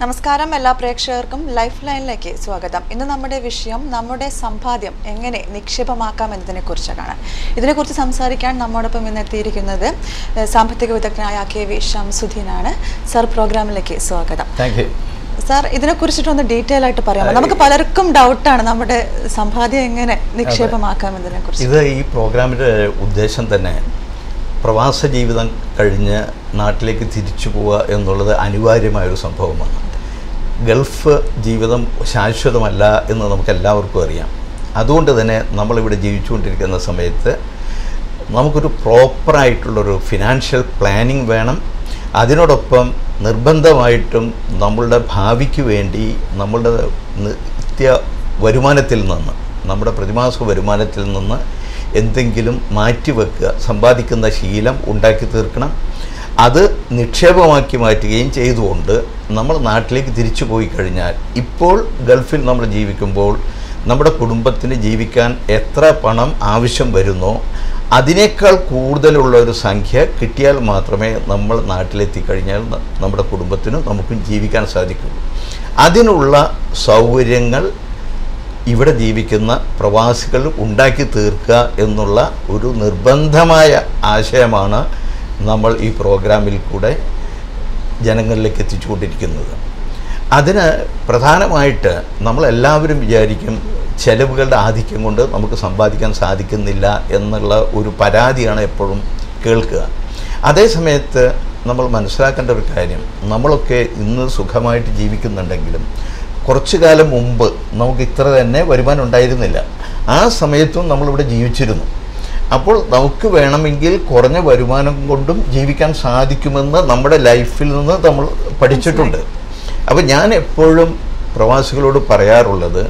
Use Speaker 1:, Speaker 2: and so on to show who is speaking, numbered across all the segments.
Speaker 1: നമസ്കാരം എല്ലാ പ്രേക്ഷകർക്കും ലൈഫ് ലൈനിലേക്ക് സ്വാഗതം ഇന്ന് നമ്മുടെ വിഷയം നമ്മുടെ സമ്പാദ്യം എങ്ങനെ നിക്ഷേപമാക്കാം എന്നതിനെ കുറിച്ചാണ് ഇതിനെക്കുറിച്ച് സംസാരിക്കാൻ നമ്മോടൊപ്പം ഇന്ന് എത്തിയിരിക്കുന്നത് ഏഹ്, സാമ്പത്തിക വിദഗ്ധനായ കെ വി ഷംസുദ്ദീനാണ് സർ പ്രോഗ്രാമിലേക്ക് സ്വാഗതം
Speaker 2: താങ്ക് യു
Speaker 1: സാർ ഇതിനെക്കുറിച്ചിട്ടൊന്ന് ഡീറ്റെയിൽ ആയിട്ട് പറയാമോ നമുക്ക് പലർക്കും ഡൗട്ടാണ് നമ്മുടെ സമ്പാദ്യം എങ്ങനെ നിക്ഷേപമാക്കാം എന്നതിനെ കുറിച്ച്
Speaker 2: ഇത് ഈ പ്രോഗ്രാമിൻ്റെ ഉദ്ദേശം തന്നെ പ്രവാസ ജീവിതം കഴിഞ്ഞ് നാട്ടിലേക്ക് തിരിച്ചു പോവുക എന്നുള്ളത് അനിവാര്യമായൊരു സംഭവമാണ് ഗൾഫ് ജീവിതം ശാശ്വതമല്ല എന്ന് നമുക്ക് എല്ലാവർക്കും അറിയാം അതുകൊണ്ട് തന്നെ നമ്മളിവിടെ ജീവിച്ചുകൊണ്ടിരിക്കുന്ന സമയത്ത് നമുക്കൊരു പ്രോപ്പറായിട്ടുള്ളൊരു ഫിനാൻഷ്യൽ പ്ലാനിങ് വേണം അതിനോടൊപ്പം നിർബന്ധമായിട്ടും നമ്മളുടെ ഭാവിക്ക് വേണ്ടി നമ്മളുടെ നിത്യ വരുമാനത്തിൽ നിന്ന് നമ്മുടെ പ്രതിമാസ വരുമാനത്തിൽ നിന്ന് എന്തെങ്കിലും മാറ്റിവെക്കുക സമ്പാദിക്കുന്ന ശീലം ഉണ്ടാക്കി തീർക്കണം അത് നിക്ഷേപമാക്കി മാറ്റുകയും ചെയ്തുകൊണ്ട് നമ്മൾ നാട്ടിലേക്ക് തിരിച്ചു പോയി കഴിഞ്ഞാൽ ഇപ്പോൾ ഗൾഫിൽ നമ്മൾ ജീവിക്കുമ്പോൾ നമ്മുടെ കുടുംബത്തിന് ജീവിക്കാൻ എത്ര പണം ആവശ്യം വരുന്നോ അതിനേക്കാൾ കൂടുതലുള്ള ഒരു സംഖ്യ കിട്ടിയാൽ മാത്രമേ നമ്മൾ നാട്ടിലെത്തിക്കഴിഞ്ഞാൽ ന- നമ്മുടെ കുടുംബത്തിനും നമുക്കും ജീവിക്കാൻ സാധിക്കുള്ളൂ അതിനുള്ള സൗകര്യങ്ങൾ ഇവിടെ ജീവിക്കുന്ന പ്രവാസികൾ ഉണ്ടാക്കി തീർക്കുക എന്നുള്ള ഒരു നിർബന്ധമായ ആശയമാണ് നമ്മൾ ഈ പ്രോഗ്രാമിൽ കൂടെ ജനങ്ങളിലേക്ക് എത്തിച്ചുകൊണ്ടിരിക്കുന്നത് അതിന് പ്രധാനമായിട്ട് നമ്മളെല്ലാവരും വിചാരിക്കും ചെലവുകളുടെ ആധിക്യം കൊണ്ട് നമുക്ക് സമ്പാദിക്കാൻ സാധിക്കുന്നില്ല എന്നുള്ള ഒരു പരാതിയാണ് എപ്പോഴും കേൾക്കുക അതേ സമയത്ത് നമ്മൾ മനസ്സിലാക്കേണ്ട ഒരു കാര്യം നമ്മളൊക്കെ ഇന്ന് സുഖമായിട്ട് ജീവിക്കുന്നുണ്ടെങ്കിലും കുറച്ചു കാലം മുമ്പ് നമുക്ക് ഇത്ര തന്നെ വരുമാനം ഉണ്ടായിരുന്നില്ല ആ സമയത്തും നമ്മളിവിടെ ജീവിച്ചിരുന്നു അപ്പോൾ നമുക്ക് വേണമെങ്കിൽ കുറഞ്ഞ വരുമാനം കൊണ്ടും ജീവിക്കാൻ സാധിക്കുമെന്ന് നമ്മുടെ ലൈഫിൽ നിന്ന് നമ്മൾ പഠിച്ചിട്ടുണ്ട് അപ്പോൾ ഞാൻ എപ്പോഴും പ്രവാസികളോട് പറയാറുള്ളത്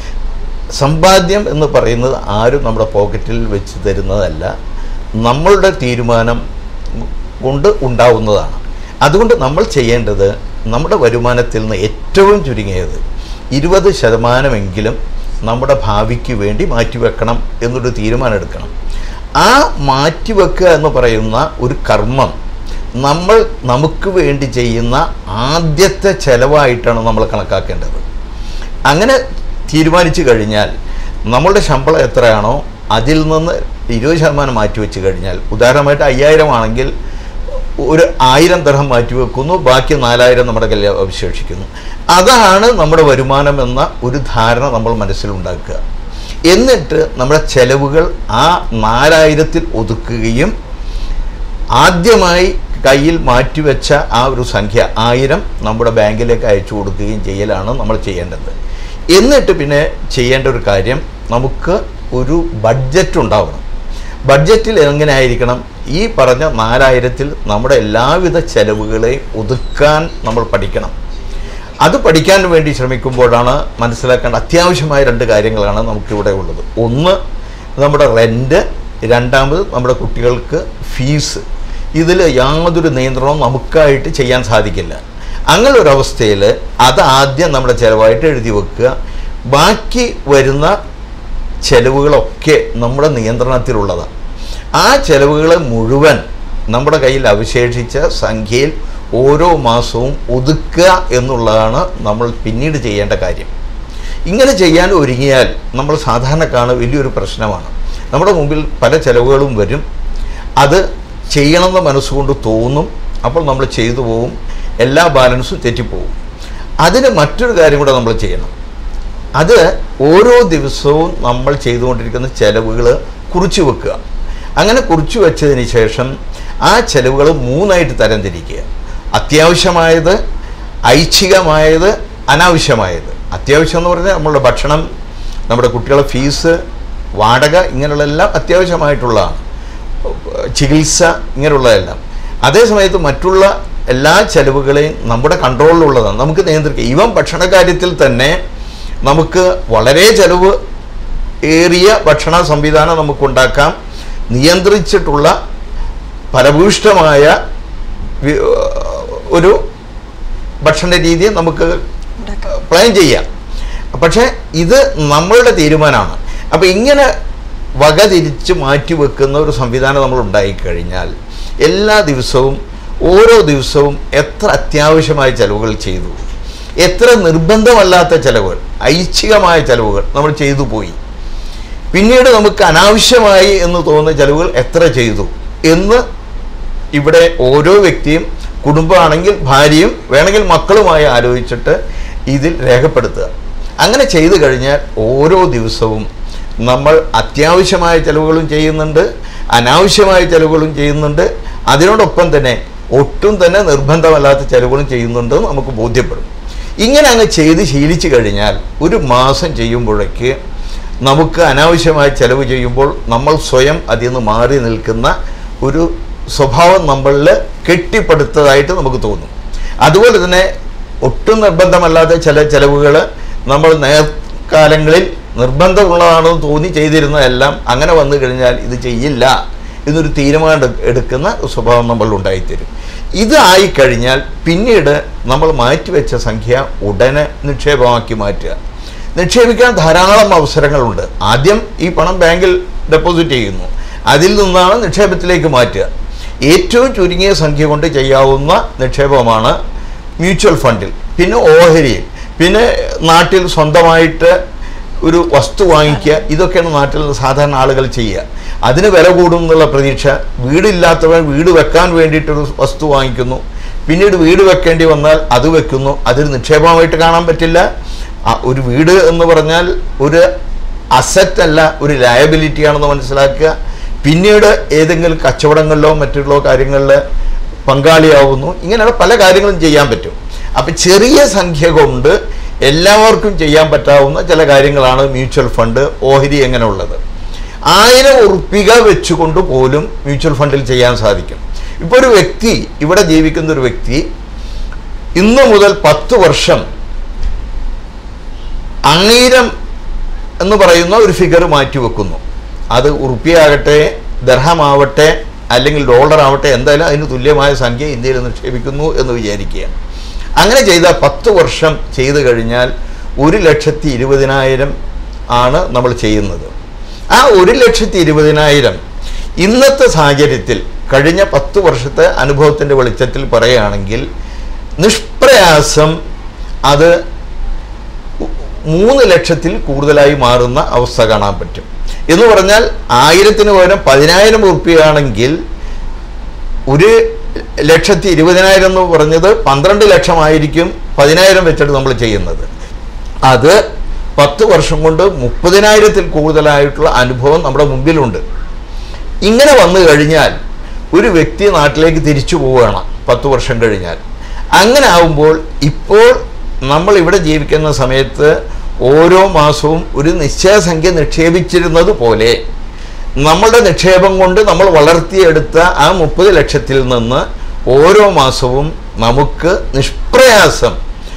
Speaker 2: സമ്പാദ്യം എന്ന് പറയുന്നത് ആരും നമ്മുടെ പോക്കറ്റിൽ വെച്ച് തരുന്നതല്ല നമ്മളുടെ തീരുമാനം കൊണ്ട് ഉണ്ടാവുന്നതാണ് അതുകൊണ്ട് നമ്മൾ ചെയ്യേണ്ടത് നമ്മുടെ വരുമാനത്തിൽ നിന്ന് ഏറ്റവും ചുരുങ്ങിയത് ഇരുപത് ശതമാനമെങ്കിലും നമ്മുടെ ഭാവിക്ക് വേണ്ടി മാറ്റിവെക്കണം എന്നൊരു തീരുമാനം എടുക്കണം ആ മാറ്റിവെക്കുക എന്ന് പറയുന്ന ഒരു കർമ്മം നമ്മൾ നമുക്ക് വേണ്ടി ചെയ്യുന്ന ആദ്യത്തെ ചെലവായിട്ടാണ് നമ്മൾ കണക്കാക്കേണ്ടത് അങ്ങനെ തീരുമാനിച്ചു കഴിഞ്ഞാൽ നമ്മളുടെ ശമ്പളം എത്രയാണോ അതിൽ നിന്ന് ഇരുപത് ശതമാനം മാറ്റി വെച്ച് കഴിഞ്ഞാൽ ഉദാഹരണമായിട്ട് അയ്യായിരം ആണെങ്കിൽ ഒരു ആയിരം ദർഹം മാറ്റി വെക്കുന്നു ബാക്കി നാലായിരം നമ്മുടെ കയ്യിൽ അവശേഷിക്കുന്നു അതാണ് നമ്മുടെ വരുമാനം എന്ന ഒരു ധാരണ നമ്മൾ മനസ്സിലുണ്ടാക്കുക എന്നിട്ട് നമ്മുടെ ചെലവുകൾ ആ നാലായിരത്തിൽ ഒതുക്കുകയും ആദ്യമായി കയ്യിൽ മാറ്റിവെച്ച ആ ഒരു സംഖ്യ ആയിരം നമ്മുടെ ബാങ്കിലേക്ക് അയച്ചു കൊടുക്കുകയും ചെയ്യലാണ് നമ്മൾ ചെയ്യേണ്ടത് എന്നിട്ട് പിന്നെ ചെയ്യേണ്ട ഒരു കാര്യം നമുക്ക് ഒരു ബഡ്ജറ്റ് ഉണ്ടാവണം ബഡ്ജറ്റിൽ എങ്ങനെ ആയിരിക്കണം ഈ പറഞ്ഞ നാലായിരത്തിൽ നമ്മുടെ എല്ലാവിധ ചെലവുകളെയും ഒതുക്കാൻ നമ്മൾ പഠിക്കണം അത് പഠിക്കാൻ വേണ്ടി ശ്രമിക്കുമ്പോഴാണ് മനസ്സിലാക്കേണ്ട അത്യാവശ്യമായ രണ്ട് കാര്യങ്ങളാണ് നമുക്കിവിടെ ഉള്ളത് ഒന്ന് നമ്മുടെ റെൻറ്റ് രണ്ടാമത് നമ്മുടെ കുട്ടികൾക്ക് ഫീസ് ഇതിൽ യാതൊരു നിയന്ത്രണവും നമുക്കായിട്ട് ചെയ്യാൻ സാധിക്കില്ല അങ്ങനെ ഒരു അവസ്ഥയിൽ അത് ആദ്യം നമ്മുടെ ചിലവായിട്ട് എഴുതി വെക്കുക ബാക്കി വരുന്ന ചെലവുകളൊക്കെ നമ്മുടെ നിയന്ത്രണത്തിലുള്ളതാണ് ആ ചെലവുകൾ മുഴുവൻ നമ്മുടെ കയ്യിൽ അവശേഷിച്ച സംഖ്യയിൽ ഓരോ മാസവും ഒതുക്കുക എന്നുള്ളതാണ് നമ്മൾ പിന്നീട് ചെയ്യേണ്ട കാര്യം ഇങ്ങനെ ചെയ്യാൻ ഒരുങ്ങിയാൽ നമ്മൾ സാധാരണ കാണുന്ന വലിയൊരു പ്രശ്നമാണ് നമ്മുടെ മുമ്പിൽ പല ചെലവുകളും വരും അത് ചെയ്യണമെന്ന് മനസ്സുകൊണ്ട് തോന്നും അപ്പോൾ നമ്മൾ ചെയ്തു പോവും എല്ലാ ബാലൻസും തെറ്റിപ്പോവും അതിന് മറ്റൊരു കാര്യം കൂടെ നമ്മൾ ചെയ്യണം അത് ഓരോ ദിവസവും നമ്മൾ ചെയ്തുകൊണ്ടിരിക്കുന്ന ചെലവുകൾ കുറിച്ച് വെക്കുക അങ്ങനെ കുറിച്ച് വെച്ചതിന് ശേഷം ആ ചെലവുകൾ മൂന്നായിട്ട് തരംതിരിക്കുക അത്യാവശ്യമായത് ഐച്ഛികമായത് അനാവശ്യമായത് അത്യാവശ്യം എന്ന് പറഞ്ഞാൽ നമ്മളുടെ ഭക്ഷണം നമ്മുടെ കുട്ടികളുടെ ഫീസ് വാടക ഇങ്ങനെയുള്ളതെല്ലാം അത്യാവശ്യമായിട്ടുള്ളതാണ് ചികിത്സ ഇങ്ങനെയുള്ളതെല്ലാം അതേ സമയത്ത് മറ്റുള്ള എല്ലാ ചെലവുകളെയും നമ്മുടെ കൺട്രോളിലുള്ളതാണ് നമുക്ക് നിയന്ത്രിക്കാം ഈവൻ ഭക്ഷണ കാര്യത്തിൽ തന്നെ നമുക്ക് വളരെ ചെലവ് ഏറിയ ഭക്ഷണ സംവിധാനം നമുക്കുണ്ടാക്കാം നിയന്ത്രിച്ചിട്ടുള്ള ഫലഭൂഷ്ടമായ വി- ഒരു ഭക്ഷണ രീതി നമുക്ക്
Speaker 1: ഉണ്ടാക്കാം.
Speaker 2: പ്ലാൻ ചെയ്യാം പക്ഷേ ഇത് നമ്മളുടെ തീരുമാനമാണ് അപ്പോൾ ഇങ്ങനെ വക തിരിച്ച് മാറ്റിവെക്കുന്ന ഒരു സംവിധാനം നമ്മൾ ഉണ്ടായിക്കഴിഞ്ഞാൽ എല്ലാ ദിവസവും ഓരോ ദിവസവും എത്ര അത്യാവശ്യമായ ചെലവുകൾ ചെയ്തു എത്ര നിർബന്ധമല്ലാത്ത ചെലവുകൾ ഐച്ഛികമായ ചെലവുകൾ നമ്മൾ ചെയ്തു പോയി പിന്നീട് നമുക്ക് അനാവശ്യമായി എന്ന് തോന്നുന്ന ചെലവുകൾ എത്ര ചെയ്തു എന്ന് ഇവിടെ ഓരോ വ്യക്തിയും കുടുംബമാണെങ്കിൽ ഭാര്യയും വേണമെങ്കിൽ മക്കളുമായി ആലോചിച്ചിട്ട് ഇതിൽ രേഖപ്പെടുത്തുക അങ്ങനെ ചെയ്തു കഴിഞ്ഞാൽ ഓരോ ദിവസവും നമ്മൾ അത്യാവശ്യമായ ചിലവുകളും ചെയ്യുന്നുണ്ട് അനാവശ്യമായ ചിലവുകളും ചെയ്യുന്നുണ്ട് അതിനോടൊപ്പം തന്നെ ഒട്ടും തന്നെ നിർബന്ധമല്ലാത്ത ചിലവുകളും ചെയ്യുന്നുണ്ട് എന്ന് നമുക്ക് ബോധ്യപ്പെടും ഇങ്ങനെ അങ്ങ് ചെയ്ത് ശീലിച്ചു കഴിഞ്ഞാൽ ഒരു മാസം ചെയ്യുമ്പോഴേക്ക് നമുക്ക് അനാവശ്യമായ ചെലവ് ചെയ്യുമ്പോൾ നമ്മൾ സ്വയം അതിൽ നിന്ന് മാറി നിൽക്കുന്ന ഒരു സ്വഭാവം നമ്മളിൽ കെട്ടിപ്പടുത്തതായിട്ട് നമുക്ക് തോന്നും അതുപോലെ തന്നെ ഒട്ടും നിർബന്ധമല്ലാത്ത ചില ചെലവുകൾ നമ്മൾ നേർക്കാലങ്ങളിൽ നിർബന്ധമുള്ളതാണെന്ന് തോന്നി ചെയ്തിരുന്നതെല്ലാം അങ്ങനെ വന്നു കഴിഞ്ഞാൽ ഇത് ചെയ്യില്ല എന്നൊരു തീരുമാനം എടു- എടുക്കുന്ന സ്വഭാവം നമ്മൾ ഉണ്ടായിത്തരും ഇത് ആയിക്കഴിഞ്ഞാൽ പിന്നീട് നമ്മൾ മാറ്റിവെച്ച സംഖ്യ ഉടനെ നിക്ഷേപമാക്കി മാറ്റുക നിക്ഷേപിക്കാൻ ധാരാളം അവസരങ്ങളുണ്ട് ആദ്യം ഈ പണം ബാങ്കിൽ ഡെപ്പോസിറ്റ് ചെയ്യുന്നു അതിൽ നിന്നാണ് നിക്ഷേപത്തിലേക്ക് മാറ്റുക ഏറ്റവും ചുരുങ്ങിയ സംഖ്യ കൊണ്ട് ചെയ്യാവുന്ന നിക്ഷേപമാണ് മ്യൂച്വൽ ഫണ്ടിൽ പിന്നെ ഓഹരിയിൽ പിന്നെ നാട്ടിൽ സ്വന്തമായിട്ട് ഒരു വസ്തു വാങ്ങിക്കുക ഇതൊക്കെയാണ് നാട്ടിൽ സാധാരണ ആളുകൾ ചെയ്യുക അതിന് വില കൂടും എന്നുള്ള പ്രതീക്ഷ വീടില്ലാത്തവൻ വീട് വെക്കാൻ വേണ്ടിയിട്ടൊരു വസ്തു വാങ്ങിക്കുന്നു പിന്നീട് വീട് വെക്കേണ്ടി വന്നാൽ അത് വെക്കുന്നു അതൊരു നിക്ഷേപമായിട്ട് കാണാൻ പറ്റില്ല ആ ഒരു വീട് എന്ന് പറഞ്ഞാൽ ഒരു അസറ്റ് അല്ല ഒരു ലയബിലിറ്റി ആണെന്ന് മനസ്സിലാക്കുക പിന്നീട് ഏതെങ്കിലും കച്ചവടങ്ങളിലോ മറ്റുള്ള കാര്യങ്ങളിൽ പങ്കാളിയാവുന്നു ഇങ്ങനെയുള്ള പല കാര്യങ്ങളും ചെയ്യാൻ പറ്റും അപ്പം ചെറിയ സംഖ്യ കൊണ്ട് എല്ലാവർക്കും ചെയ്യാൻ പറ്റാവുന്ന ചില കാര്യങ്ങളാണ് മ്യൂച്വൽ ഫണ്ട് ഓഹരി എങ്ങനെയുള്ളത് ആയിരം ഉറുപ്പിക വെച്ചുകൊണ്ട് പോലും മ്യൂച്വൽ ഫണ്ടിൽ ചെയ്യാൻ സാധിക്കും ഇപ്പോൾ ഒരു വ്യക്തി ഇവിടെ ജീവിക്കുന്ന ഒരു വ്യക്തി ഇന്നു മുതൽ പത്ത് വർഷം ആയിരം എന്ന് പറയുന്ന ഒരു ഫിഗർ മാറ്റി വെക്കുന്നു അത് ഉറുപ്പിയാകട്ടെ ദർഹമാവട്ടെ അല്ലെങ്കിൽ ഡോളർ ആവട്ടെ എന്തായാലും അതിന് തുല്യമായ സംഖ്യ ഇന്ത്യയിൽ നിക്ഷേപിക്കുന്നു എന്ന് വിചാരിക്കുക അങ്ങനെ ചെയ്ത പത്ത് വർഷം ചെയ്തു കഴിഞ്ഞാൽ ഒരു ലക്ഷത്തി ഇരുപതിനായിരം ആണ് നമ്മൾ ചെയ്യുന്നത് ആ ഒരു ലക്ഷത്തി ഇരുപതിനായിരം ഇന്നത്തെ സാഹചര്യത്തിൽ കഴിഞ്ഞ പത്ത് വർഷത്തെ അനുഭവത്തിൻ്റെ വെളിച്ചത്തിൽ പറയുകയാണെങ്കിൽ നിഷ്പ്രയാസം അത് മൂന്ന് ലക്ഷത്തിൽ കൂടുതലായി മാറുന്ന അവസ്ഥ കാണാൻ പറ്റും എന്ന് പറഞ്ഞാൽ ആയിരത്തിന് പകരം പതിനായിരം ഉറുപ്പികയാണെങ്കിൽ ഒരു ലക്ഷത്തി ഇരുപതിനായിരം എന്ന് പറഞ്ഞത് പന്ത്രണ്ട് ലക്ഷമായിരിക്കും പതിനായിരം വെച്ചിട്ട് നമ്മൾ ചെയ്യുന്നത് അത് പത്ത് വർഷം കൊണ്ട് മുപ്പതിനായിരത്തിൽ കൂടുതലായിട്ടുള്ള അനുഭവം നമ്മുടെ മുമ്പിലുണ്ട് ഇങ്ങനെ വന്നു കഴിഞ്ഞാൽ ഒരു വ്യക്തി നാട്ടിലേക്ക് തിരിച്ചു പോവുകയാണ് പത്ത് വർഷം കഴിഞ്ഞാൽ അങ്ങനെ ആവുമ്പോൾ ഇപ്പോൾ നമ്മൾ ഇവിടെ ജീവിക്കുന്ന സമയത്ത് ഓരോ മാസവും ഒരു നിശ്ചയസംഖ്യ നിക്ഷേപിച്ചിരുന്നത് പോലെ നമ്മളുടെ നിക്ഷേപം കൊണ്ട് നമ്മൾ വളർത്തിയെടുത്ത ആ മുപ്പത് ലക്ഷത്തിൽ നിന്ന് ഓരോ മാസവും നമുക്ക് നിഷ്പ്രയാസം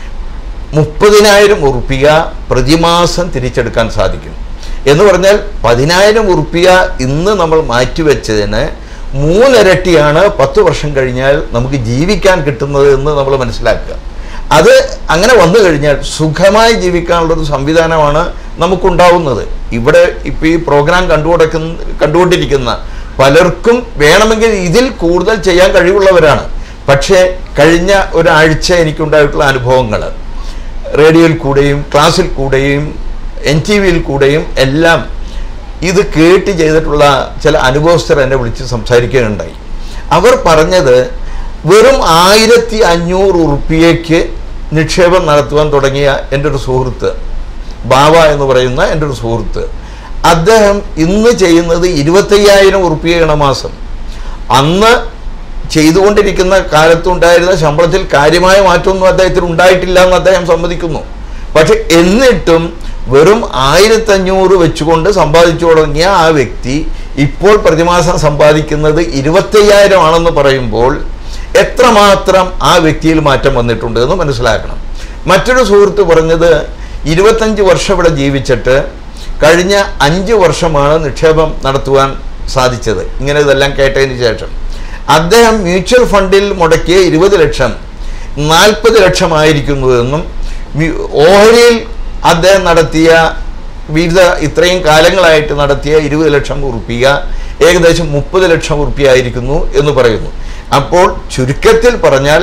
Speaker 2: മുപ്പതിനായിരം ഉറുപ്പിക പ്രതിമാസം തിരിച്ചെടുക്കാൻ സാധിക്കും എന്ന് പറഞ്ഞാൽ പതിനായിരം ഉറുപ്പിക ഇന്ന് നമ്മൾ മാറ്റിവെച്ചതിന് മൂന്നിരട്ടിയാണ് പത്ത് വർഷം കഴിഞ്ഞാൽ നമുക്ക് ജീവിക്കാൻ കിട്ടുന്നത് എന്ന് നമ്മൾ മനസ്സിലാക്കുക അത് അങ്ങനെ വന്നു കഴിഞ്ഞാൽ സുഖമായി ജീവിക്കാനുള്ളൊരു സംവിധാനമാണ് നമുക്കുണ്ടാവുന്നത് ഇവിടെ ഇപ്പോൾ ഈ പ്രോഗ്രാം കണ്ടുകൊടുക്കുന്ന കണ്ടുകൊണ്ടിരിക്കുന്ന പലർക്കും വേണമെങ്കിൽ ഇതിൽ കൂടുതൽ ചെയ്യാൻ കഴിവുള്ളവരാണ് പക്ഷേ കഴിഞ്ഞ ഒരാഴ്ച എനിക്കുണ്ടായിട്ടുള്ള അനുഭവങ്ങൾ റേഡിയോയിൽ കൂടെയും ക്ലാസ്സിൽ കൂടെയും എൻ ടി വിയിൽ കൂടെയും എല്ലാം ഇത് കേട്ട് ചെയ്തിട്ടുള്ള ചില അനുഭവസ്ഥർ എന്നെ വിളിച്ച് സംസാരിക്കുകയുണ്ടായി അവർ പറഞ്ഞത് വെറും ആയിരത്തി അഞ്ഞൂറ് ഉറുപ്പിയയ്ക്ക് നിക്ഷേപം നടത്തുവാൻ തുടങ്ങിയ എൻ്റെ ഒരു സുഹൃത്ത് ബാവ എന്ന് പറയുന്ന എൻ്റെ ഒരു സുഹൃത്ത് അദ്ദേഹം ഇന്ന് ചെയ്യുന്നത് ഇരുപത്തയ്യായിരം ഉറുപ്പികയാണ് മാസം അന്ന് ചെയ്തുകൊണ്ടിരിക്കുന്ന കാലത്തുണ്ടായിരുന്ന ശമ്പളത്തിൽ കാര്യമായ മാറ്റമൊന്നും അദ്ദേഹത്തിന് ഉണ്ടായിട്ടില്ല എന്ന് അദ്ദേഹം സമ്മതിക്കുന്നു പക്ഷെ എന്നിട്ടും വെറും ആയിരത്തഞ്ഞൂറ് വെച്ചുകൊണ്ട് സമ്പാദിച്ചു തുടങ്ങിയ ആ വ്യക്തി ഇപ്പോൾ പ്രതിമാസം സമ്പാദിക്കുന്നത് ഇരുപത്തയ്യായിരം ആണെന്ന് പറയുമ്പോൾ എത്രമാത്രം ആ വ്യക്തിയിൽ മാറ്റം വന്നിട്ടുണ്ട് എന്ന് മനസ്സിലാക്കണം മറ്റൊരു സുഹൃത്ത് പറഞ്ഞത് ഇരുപത്തഞ്ച് വർഷം ഇവിടെ ജീവിച്ചിട്ട് കഴിഞ്ഞ അഞ്ച് വർഷമാണ് നിക്ഷേപം നടത്തുവാൻ സാധിച്ചത് ഇങ്ങനെ ഇതെല്ലാം കേട്ടതിന് ശേഷം അദ്ദേഹം മ്യൂച്വൽ ഫണ്ടിൽ മുടക്കിയ ഇരുപത് ലക്ഷം നാൽപ്പത് ലക്ഷമായിരിക്കുന്നുവെന്നും മ്യു- ഓഹരിയിൽ അദ്ദേഹം നടത്തിയ വിവിധ ഇത്രയും കാലങ്ങളായിട്ട് നടത്തിയ ഇരുപത് ലക്ഷം ഉറുപ്പിക ഏകദേശം മുപ്പത് ലക്ഷം ഉറുപ്പിക ആയിരിക്കുന്നു എന്ന് പറയുന്നു അപ്പോൾ ചുരുക്കത്തിൽ പറഞ്ഞാൽ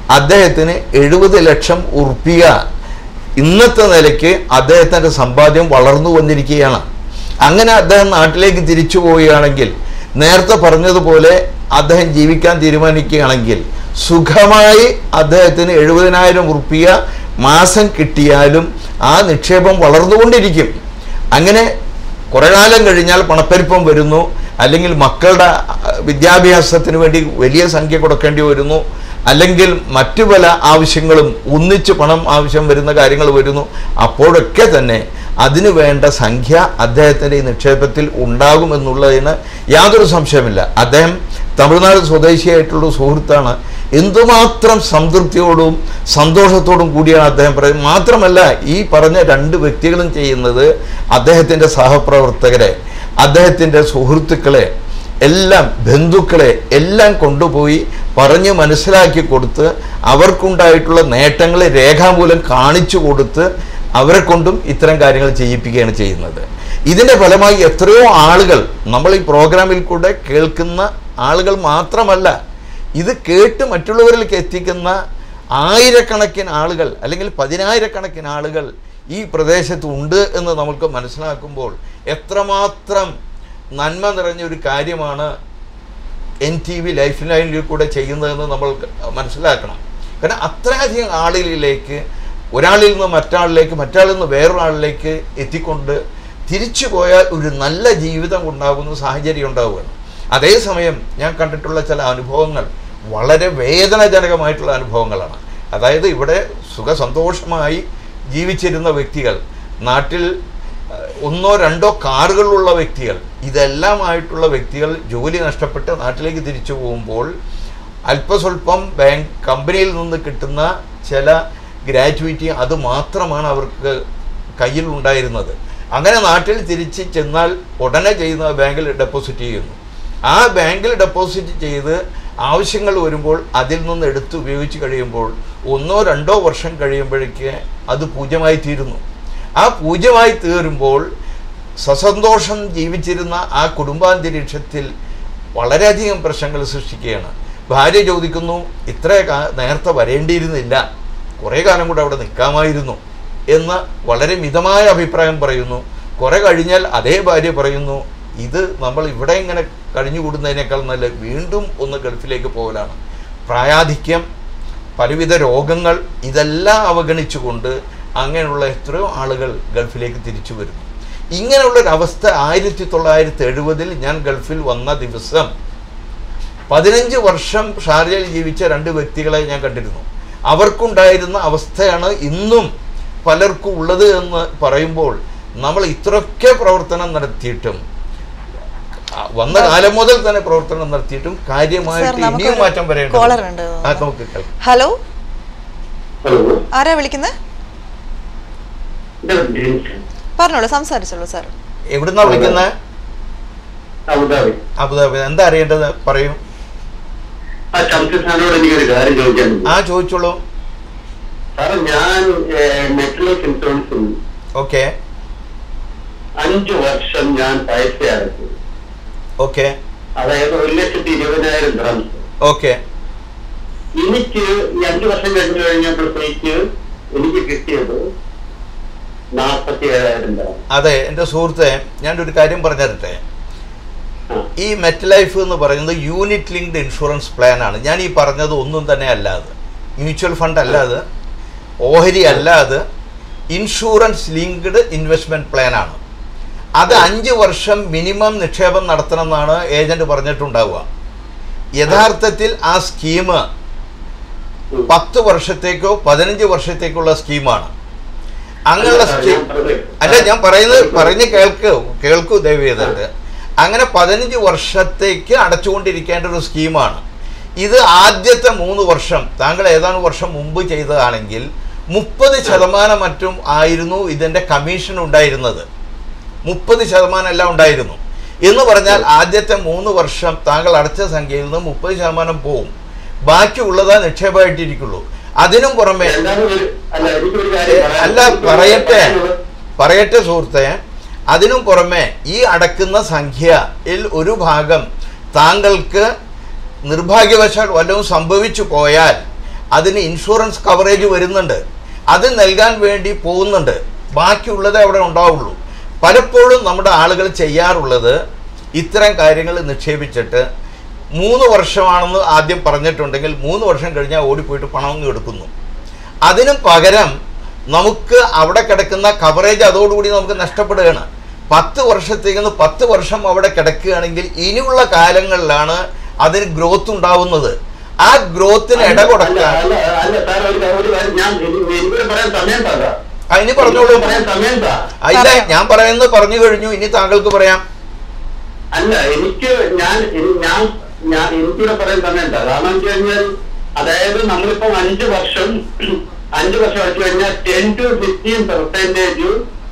Speaker 2: അദ്ദേഹത്തിന് എഴുപത് ലക്ഷം ഉറുപ്പിക ഇന്നത്തെ നിലയ്ക്ക് അദ്ദേഹത്തിൻ്റെ സമ്പാദ്യം വളർന്നു വന്നിരിക്കുകയാണ് അങ്ങനെ അദ്ദേഹം നാട്ടിലേക്ക് തിരിച്ചു പോവുകയാണെങ്കിൽ നേരത്തെ പറഞ്ഞതുപോലെ അദ്ദേഹം ജീവിക്കാൻ തീരുമാനിക്കുകയാണെങ്കിൽ സുഖമായി അദ്ദേഹത്തിന് എഴുപതിനായിരം ഉറുപ്പിക മാസം കിട്ടിയാലും ആ നിക്ഷേപം വളർന്നുകൊണ്ടിരിക്കും അങ്ങനെ കുറേ കാലം കഴിഞ്ഞാൽ പണപ്പെരുപ്പം വരുന്നു അല്ലെങ്കിൽ മക്കളുടെ അഹ്, വിദ്യാഭ്യാസത്തിന് വേണ്ടി വലിയ സംഖ്യ കൊടുക്കേണ്ടി വരുന്നു അല്ലെങ്കിൽ മറ്റു പല ആവശ്യങ്ങളും ഒന്നിച്ച് പണം ആവശ്യം വരുന്ന കാര്യങ്ങൾ വരുന്നു അപ്പോഴൊക്കെ തന്നെ അതിനു വേണ്ട സംഖ്യ അദ്ദേഹത്തിൻ്റെ ഈ നിക്ഷേപത്തിൽ ഉണ്ടാകുമെന്നുള്ളതിന് യാതൊരു സംശയമില്ല അദ്ദേഹം തമിഴ്നാട് സ്വദേശിയായിട്ടുള്ള സുഹൃത്താണ് എന്തുമാത്രം സംതൃപ്തിയോടും സന്തോഷത്തോടും കൂടിയാണ് അദ്ദേഹം പറയുന്നത് മാത്രമല്ല ഈ പറഞ്ഞ രണ്ട് വ്യക്തികളും ചെയ്യുന്നത് അദ്ദേഹത്തിൻ്റെ സഹപ്രവർത്തകരെ അദ്ദേഹത്തിൻ്റെ സുഹൃത്തുക്കളെ എല്ലാം ബന്ധുക്കളെ എല്ലാം കൊണ്ടുപോയി പറഞ്ഞ് മനസ്സിലാക്കി കൊടുത്ത് അവർക്കുണ്ടായിട്ടുള്ള നേട്ടങ്ങളെ രേഖാമൂലം കാണിച്ചു കൊടുത്ത് അവരെ കൊണ്ടും ഇത്തരം കാര്യങ്ങൾ ചെയ്യിപ്പിക്കുകയാണ് ചെയ്യുന്നത് ഇതിൻ്റെ ഫലമായി എത്രയോ ആളുകൾ നമ്മൾ ഈ പ്രോഗ്രാമിൽ കൂടെ കേൾക്കുന്ന ആളുകൾ മാത്രമല്ല ഇത് കേട്ട് മറ്റുള്ളവരിലേക്ക് എത്തിക്കുന്ന ആയിരക്കണക്കിന് ആളുകൾ അല്ലെങ്കിൽ പതിനായിരക്കണക്കിന് ആളുകൾ ഈ പ്രദേശത്ത് ഉണ്ട് എന്ന് നമുക്ക് മനസ്സിലാക്കുമ്പോൾ എത്രമാത്രം നന്മ നിറഞ്ഞ ഒരു കാര്യമാണ് എൻ ടി വി ലൈഫ് ലൈനിൽ കൂടെ ചെയ്യുന്നതെന്ന് നമ്മൾ മനസ്സിലാക്കണം കാരണം അത്രയധികം ആളുകളിലേക്ക് ഒരാളിൽ നിന്ന് മറ്റാളിലേക്ക് മറ്റാളിൽ നിന്ന് വേറൊരാളിലേക്ക് എത്തിക്കൊണ്ട് തിരിച്ചു പോയാൽ ഒരു നല്ല ജീവിതം ഉണ്ടാകുന്ന സാഹചര്യം ഉണ്ടാവുകയാണ് അതേസമയം ഞാൻ കണ്ടിട്ടുള്ള ചില അനുഭവങ്ങൾ വളരെ വേദനാജനകമായിട്ടുള്ള അനുഭവങ്ങളാണ് അതായത് ഇവിടെ സുഖസന്തോഷമായി ജീവിച്ചിരുന്ന വ്യക്തികൾ നാട്ടിൽ ഏഹ്, ഒന്നോ രണ്ടോ കാറുകളുള്ള വ്യക്തികൾ ഇതെല്ലാമായിട്ടുള്ള വ്യക്തികൾ ജോലി നഷ്ടപ്പെട്ട് നാട്ടിലേക്ക് തിരിച്ചു പോകുമ്പോൾ അല്പസ്വല്പം ബാങ്ക് കമ്പനിയിൽ നിന്ന് കിട്ടുന്ന ചില ഗ്രാറ്റുവിറ്റി അത് മാത്രമാണ് അവർക്ക് കയ്യിൽ ഉണ്ടായിരുന്നത് അങ്ങനെ നാട്ടിൽ തിരിച്ച് ചെന്നാൽ ഉടനെ ചെയ്യുന്ന ബാങ്കിൽ ഡെപ്പോസിറ്റ് ചെയ്യുന്നു ആ ബാങ്കിൽ ഡെപ്പോസിറ്റ് ചെയ്ത് ആവശ്യങ്ങൾ വരുമ്പോൾ അതിൽ നിന്ന് എടുത്ത് ഉപയോഗിച്ച് കഴിയുമ്പോൾ ഒന്നോ രണ്ടോ വർഷം കഴിയുമ്പോഴേക്ക് അത് പൂജ്യമായി തീരുന്നു ആ പൂജ്യമായി തീരുമ്പോൾ സസന്തോഷം ജീവിച്ചിരുന്ന ആ കുടുംബാന്തരീക്ഷത്തിൽ വളരെയധികം പ്രശ്നങ്ങൾ സൃഷ്ടിക്കുകയാണ് ഭാര്യ ചോദിക്കുന്നു ഇത്ര കാ- നേരത്തെ വരേണ്ടിയിരുന്നില്ല കുറേ കാലം കൂടെ അവിടെ നിൽക്കാമായിരുന്നു എന്ന് വളരെ മിതമായ അഭിപ്രായം പറയുന്നു കുറെ കഴിഞ്ഞാൽ അതേ ഭാര്യ പറയുന്നു ഇത് നമ്മൾ ഇവിടെ ഇങ്ങനെ കഴിഞ്ഞുകൂടുന്നതിനേക്കാൾ നല്ല വീണ്ടും ഒന്ന് ഗൾഫിലേക്ക് പോകലാണ് പ്രായാധിക്യം പലവിധ രോഗങ്ങൾ ഇതെല്ലാം അവഗണിച്ചുകൊണ്ട് അങ്ങനെയുള്ള എത്രയോ ആളുകൾ ഗൾഫിലേക്ക് തിരിച്ചു വരുന്നു ഇങ്ങനെയുള്ളൊരവസ്ഥ ആയിരത്തി തൊള്ളായിരത്തി എഴുപതിൽ ഞാൻ ഗൾഫിൽ വന്ന ദിവസം പതിനഞ്ച് വർഷം ഷാർജയിൽ ജീവിച്ച രണ്ട് വ്യക്തികളെ ഞാൻ കണ്ടിരുന്നു അവർക്കുണ്ടായിരുന്ന അവസ്ഥയാണ് ഇന്നും പലർക്കും ഉള്ളത് എന്ന് പറയുമ്പോൾ നമ്മൾ ഇത്രയൊക്കെ പ്രവർത്തനം നടത്തിയിട്ടും ആ, വന്ന കാലം മുതൽ തന്നെ പ്രവർത്തനം നടത്തിയിട്ടും
Speaker 1: സർ
Speaker 2: കാര്യമായിട്ട്
Speaker 1: നമുക്ക്
Speaker 2: ഇനിയും മാറ്റം വരേണ്ടത്
Speaker 1: കോളർ ഉണ്ട്
Speaker 2: ആ നമുക്ക് കേൾക്കാം
Speaker 1: ഹലോ
Speaker 3: ഹലോ
Speaker 1: ആരാ വിളിക്കുന്നത്
Speaker 3: ഇത് ജെയിംസ്
Speaker 1: പറഞ്ഞോളൂ സംസാരിച്ചോളൂ സാർ
Speaker 2: എവിടുന്നാ വിളിക്കുന്നത്
Speaker 3: അബുദാബി
Speaker 2: അബുദാബി എന്താ അറിയേണ്ടത് പറയൂ
Speaker 3: ആ ശംസി സാറിനോട് എനിക്കൊരു കാര്യം ചോദിക്കാനുണ്ട്
Speaker 2: ആ ചോദിച്ചോളൂ
Speaker 3: സാറ് ഞാൻ നെറ്റ്ലൈഫ് ഇൻഷുറൻസിൽ
Speaker 2: ഓക്കെ
Speaker 3: അഞ്ചു വർഷം ഞാൻ പൈസ അടച്ചു
Speaker 2: ഓക്കെ
Speaker 3: അതായത് ഒരു ലക്ഷത്തി ഇരുപതിനായിരം ഡ്രംസ്
Speaker 2: ഓക്കെ
Speaker 3: എനിക്ക് ഈ അഞ്ചു വർഷം കഴിഞ്ഞു കഴിഞ്ഞപ്പോഴത്തേക്ക് എനിക്ക് കിട്ടിയത് നാൽപ്പത്തി ഏഴായിരം ഡ്രം
Speaker 2: അതെ എൻ്റെ സുഹൃത്തെ ഞാനൊരു കാര്യം പറഞ്ഞു തരട്ടെ
Speaker 3: ആ
Speaker 2: ഈ മെറ്റ് ലൈഫ് എന്ന് പറയുന്നത് യൂണിറ്റ് ലിങ്ക്ഡ് ഇൻഷുറൻസ് പ്ലാൻ ആണ് ഞാൻ ഈ പറഞ്ഞത് ഒന്നും തന്നെ അല്ലാതെ മ്യൂച്വൽ ഫണ്ട് അല്ലാതെ ഓഹരി അല്ലാതെ ഇൻഷുറൻസ് ലിങ്ക്ഡ് ഇൻവെസ്റ്റ്മെന്റ് പ്ലാൻ ആണ് അത് അഞ്ച് വർഷം മിനിമം നിക്ഷേപം നടത്തണം എന്നാണ് ഏജന്റ് പറഞ്ഞിട്ടുണ്ടാവുക യഥാർത്ഥത്തിൽ ആ സ്കീം
Speaker 3: ഉം.
Speaker 2: പത്ത് വർഷത്തേക്കോ പതിനഞ്ച് വർഷത്തേക്കുള്ള സ്കീമാണ് അങ്ങനെയുള്ള
Speaker 3: അല്ല,
Speaker 2: സ്കീം
Speaker 3: ഞാൻ പറഞ്ഞത്.
Speaker 2: അല്ല ഞാൻ പറയുന്നത് പറഞ്ഞ് കേൾക്ക് കേൾക്കൂ ദയവ് ചെയ്തിട്ട് അങ്ങനെ പതിനഞ്ച് വർഷത്തേക്ക് അടച്ചുകൊണ്ടിരിക്കേണ്ട ഒരു സ്കീമാണ് ഇത് ആദ്യത്തെ മൂന്ന് വർഷം താങ്കൾ ഏതാനും വർഷം മുമ്പ് ചെയ്തതാണെങ്കിൽ മുപ്പത് ശതമാനം മറ്റും ആയിരുന്നു ഇതിൻ്റെ കമ്മീഷൻ ഉണ്ടായിരുന്നത് മുപ്പത് ശതമാനം എല്ലാം ഉണ്ടായിരുന്നു എന്ന് പറഞ്ഞാൽ ആദ്യത്തെ മൂന്ന് വർഷം താങ്കൾ അടച്ച സംഖ്യയിൽ നിന്ന് മുപ്പത് ശതമാനം പോവും ബാക്കിയുള്ളതാ നിക്ഷേപമായിട്ടിരിക്കുള്ളൂ അതിനും പുറമെ
Speaker 3: എന്താണ് ഒരു- അല്ല എനിക്കൊരു കാര്യം പറയാൻ-
Speaker 2: അല്ല പറയട്ടെ പറയട്ടെ സുഹൃത്തെ അതിനും പുറമെ ഈ അടക്കുന്ന സംഖ്യയിൽ ഒരു ഭാഗം താങ്കൾക്ക് നിർഭാഗ്യവശാൽ വല്ലതും സംഭവിച്ചു പോയാൽ അതിന് ഇൻഷുറൻസ് കവറേജ് വരുന്നുണ്ട് അത് നൽകാൻ വേണ്ടി പോകുന്നുണ്ട് ബാക്കിയുള്ളതേ അവിടെ ഉണ്ടാവുള്ളൂ പലപ്പോഴും നമ്മുടെ ആളുകൾ ചെയ്യാറുള്ളത് ഇത്തരം കാര്യങ്ങൾ നിക്ഷേപിച്ചിട്ട് മൂന്ന് വർഷമാണെന്ന് ആദ്യം പറഞ്ഞിട്ടുണ്ടെങ്കിൽ മൂന്ന് വർഷം കഴിഞ്ഞാൽ ഓടിപ്പോയിട്ട് പണം അങ്ങ് എടുക്കുന്നു അതിനും പകരം നമുക്ക് അവിടെ കിടക്കുന്ന കവറേജ് അതോടുകൂടി നമുക്ക് നഷ്ടപ്പെടുകയാണ് പത്ത് വർഷത്തേക്ക് പത്ത് വർഷം അവിടെ കിടക്കുകയാണെങ്കിൽ ഇനിയുള്ള കാലങ്ങളിലാണ് അതിന് ഗ്രോത്ത് ഉണ്ടാവുന്നത് ആ ഗ്രോത്തിന് ഇട
Speaker 3: അല്ല
Speaker 2: കൊടുക്കാൻ
Speaker 3: അല്ല അല്ല സാർ ഒരു ഒരു കാര്യം ഞാൻ എനിക്ക് എനിക്കിവിടെ പറയാൻ സമയം താ
Speaker 2: അതിന് പറഞ്ഞോളൂ
Speaker 3: പറയാൻ സമയം താ
Speaker 2: ആ, ഇല്ല ഞാൻ പറയുന്നത് പറഞ്ഞു കഴിഞ്ഞു ഇനി താങ്കൾക്ക് പറയാം
Speaker 3: അല്ല എനിക്ക് ഞാൻ എനി- ഞാൻ ഞാൻ എനിക്കിവിടെ പറയാൻ സമയം എന്താ കാരണം വെച്ച് കഴിഞ്ഞാൽ അതായത് നമ്മളിപ്പോ അഞ്ച് വർഷം അഞ്ച് വർഷം വെച്ച് കഴിഞ്ഞാൽ ടെൻ ടു ഫിഫ്റ്റീൻ പെർസെന്റേജ്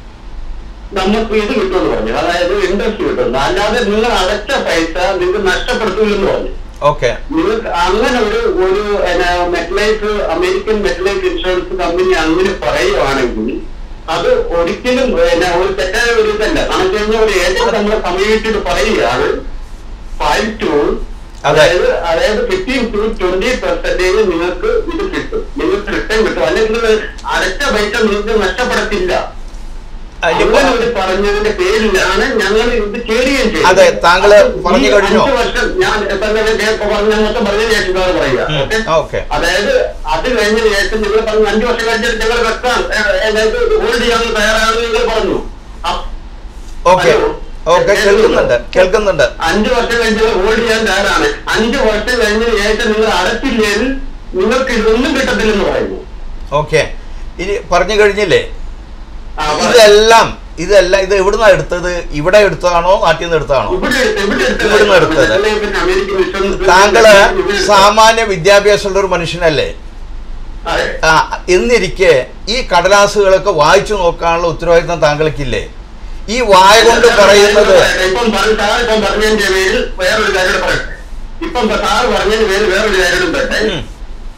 Speaker 3: നമുക്ക് ഇത് കിട്ടുമെന്ന് പറഞ്ഞു അതായത് ഇൻട്രസ്റ്റ് കിട്ടുന്നു അല്ലാതെ നിങ്ങൾ അടച്ച പൈസ നിങ്ങൾക്ക് നഷ്ടപ്പെടുത്തില്ലെന്ന് പറഞ്ഞു
Speaker 2: ഓക്കെ
Speaker 3: നിങ്ങൾക്ക് അങ്ങനെ ഒരു ഒരു MetLife American MetLife insurance company അങ്ങനെ പറയുവാണെങ്കിൽ അത് ഒരിക്കലും പിന്നെ ഒരു തെറ്റായ ഒരു ഇതല്ല കാരണം വെച്ച് കഴിഞ്ഞാൽ ഒരു ഏജന്റ് നമ്മളെ സമീപിച്ചിട്ട് പറയുകയാണ് ഫൈവ് ടു
Speaker 2: അതെ.
Speaker 3: അതായത് അതായത് ഫിഫ്റ്റീൻ ടു ട്വന്റി പെർസെന്റേജ് നിങ്ങൾക്ക് ഇത് കിട്ടും നിങ്ങൾക്ക് റിട്ടേൺ കിട്ടും അല്ലെങ്കിൽ അടച്ച പൈസ നിങ്ങൾക്ക് നഷ്ടപ്പെടത്തില്ല
Speaker 2: അതിലിപ്പോ-
Speaker 3: അങ്ങനെ ഒരു പറഞ്ഞതിന്റെ പേരിലാണ് ഞങ്ങൾ ഇത് ചേരുകയും ചെയ്തത്.
Speaker 2: അതെ, താങ്കള്
Speaker 3: അപ്പോൾ ഈ
Speaker 2: പറഞ്ഞു കഴിഞ്ഞോ?
Speaker 3: അഞ്ച് വർഷം ഞാൻ തന്നെ നേരത്തെ പറഞ്ഞ മൊത്തം പറഞ്ഞതിന് ശേഷം ഇതാണ് പറയുക
Speaker 2: ഉം,
Speaker 3: ഓക്കെ?
Speaker 2: ഓക്കെ.
Speaker 3: അതായത് അത് കഴിഞ്ഞതിന് ശേഷം നിങ്ങൾ പറഞ്ഞു അഞ്ചു വർഷം കഴിഞ്ഞിട്ട് ഞങ്ങൾ വെക്കാൻ അതായത് ഹോൾഡ് ചെയ്യാൻ തയ്യാറാണെന്ന് നിങ്ങൾ പറഞ്ഞു അ-
Speaker 2: ഓക്കെ
Speaker 3: ഹലോ?
Speaker 2: ഓക്കെ കേൾക്കുന്നുണ്ട് കേൾക്കുന്നുണ്ട്
Speaker 3: അഞ്ചു വർഷം കഴിഞ്ഞ് ഹോൾഡ് ചെയ്യാൻ തയ്യാറാണ് അഞ്ചു വർഷം കഴിഞ്ഞതിന് ശേഷം നിങ്ങൾ അടച്ചില്ലെങ്കിൽ നിങ്ങൾക്ക് ഇതൊന്നും കിട്ടത്തില്ലെന്ന് പറയുന്നു
Speaker 2: ഓക്കെ ഇനി പറഞ്ഞു കഴിഞ്ഞില്ലേ
Speaker 3: ആ, പറ.
Speaker 2: ഇതെല്ലാം ഇതെല്ലാം ഇത് എവിടുന്നാ എടുത്തത് ഇവിടെ എടുത്തതാണോ നാട്ടിൽ നിന്ന് എടുത്തതാണോ
Speaker 3: ഇവിടെ എടുത്ത്- ഇവിടെ എടുത്ത്
Speaker 2: ഇവിടുന്ന് എടുത്തത്.
Speaker 3: പിന്നെ അമേരിക്കൻ ഇൻഷുറൻസ്
Speaker 2: താങ്കള്
Speaker 3: ഇവിടെ-
Speaker 2: സാമാന്യ വിദ്യാഭ്യാസമുള്ള ഒരു മനുഷ്യനല്ലേ
Speaker 3: അതെ.
Speaker 2: ആ, എന്നിരിക്കെ ഈ കടലാസുകളൊക്കെ വായിച്ചു നോക്കാനുള്ള ഉത്തരവാദിത്തം താങ്കൾക്കില്ലേ ഈ വായ കൊണ്ട് പറയുന്നത്
Speaker 3: ഇപ്പം പറഞ്ഞ സാർ ഇപ്പം പറഞ്ഞതിന്റെ പേരിൽ വേറൊരു കാര്യം കൂടെ പറയട്ടെ ഇപ്പം സാറ് പറഞ്ഞതിന്റെ പേരിൽ വേറൊരു കാര്യം കൂടെ പറയട്ടെ
Speaker 2: ഉം.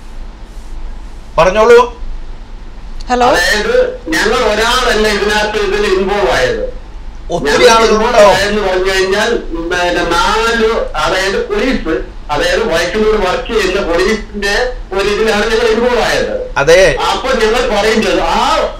Speaker 2: പറഞ്ഞോളൂ
Speaker 1: ഹലോ
Speaker 3: അതായത് ഞങ്ങൾ ഒരാളല്ല ഇതിനകത്ത് ഇതിൽ ഇൻവോൾവ് ആയത്
Speaker 2: ഒത്തിരി
Speaker 3: ഞങ്ങൾ
Speaker 2: ആളുകളുണ്ടോ
Speaker 3: involve ആയെന്ന് പറഞ്ഞു കഴിഞ്ഞാൽ പിന്നെ നാല് അതായത് പോലീസ് അതായത് വൈക്കിലൂടെ വർക്ക് ചെയ്യുന്ന പോലീസിന്റെ ഒരു ഇതിലാണ് ഞങ്ങൾ ഇൻവോൾവ് ആയത്
Speaker 2: അതെ
Speaker 3: അപ്പൊ ഞങ്ങൾ പറയുന്നത് ആ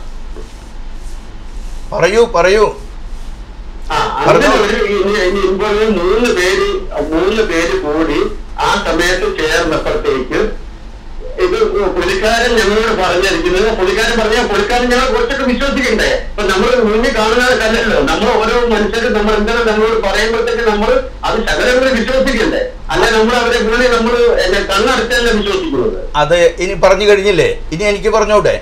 Speaker 2: പറയൂ പറയൂ
Speaker 3: ആ, അങ്ങനെ ഒരു ഇൻവോൾവ് മൂന്ന് പേര് മൂന്ന് പേര് കൂടി ആ സമയത്ത് ചേർന്നപ്പോഴത്തേക്ക് ഇത് പുള്ളിക്കാരൻ ഞങ്ങളോട് പറഞ്ഞിരിക്കുന്നത് പുള്ളിക്കാരൻ പറഞ്ഞ പുള്ളിക്കാരൻ ഞങ്ങൾ കുറച്ചൊക്കെ വിശ്വസിക്കണ്ടേ അപ്പൊ നമ്മൾ മുന്നിൽ കാണുന്നതല്ലല്ലോ നമ്മൾ ഓരോ മനുഷ്യരും നമ്മൾ എന്തെങ്കിലും നമ്മളോട് പറയുമ്പോഴത്തേക്ക് നമ്മൾ അത് ശകലങ്ങൾ വിശ്വസിക്കണ്ടേ അല്ലെ നമ്മൾ അവരെ മുന്നിൽ നമ്മൾ എന്നെ കണ്ണടച്ചല്ല വിശ്വസിക്കുന്നത്
Speaker 2: അത് ഇനി പറഞ്ഞു കഴിഞ്ഞില്ലേ ഇനി എനിക്ക് പറഞ്ഞോട്ടെ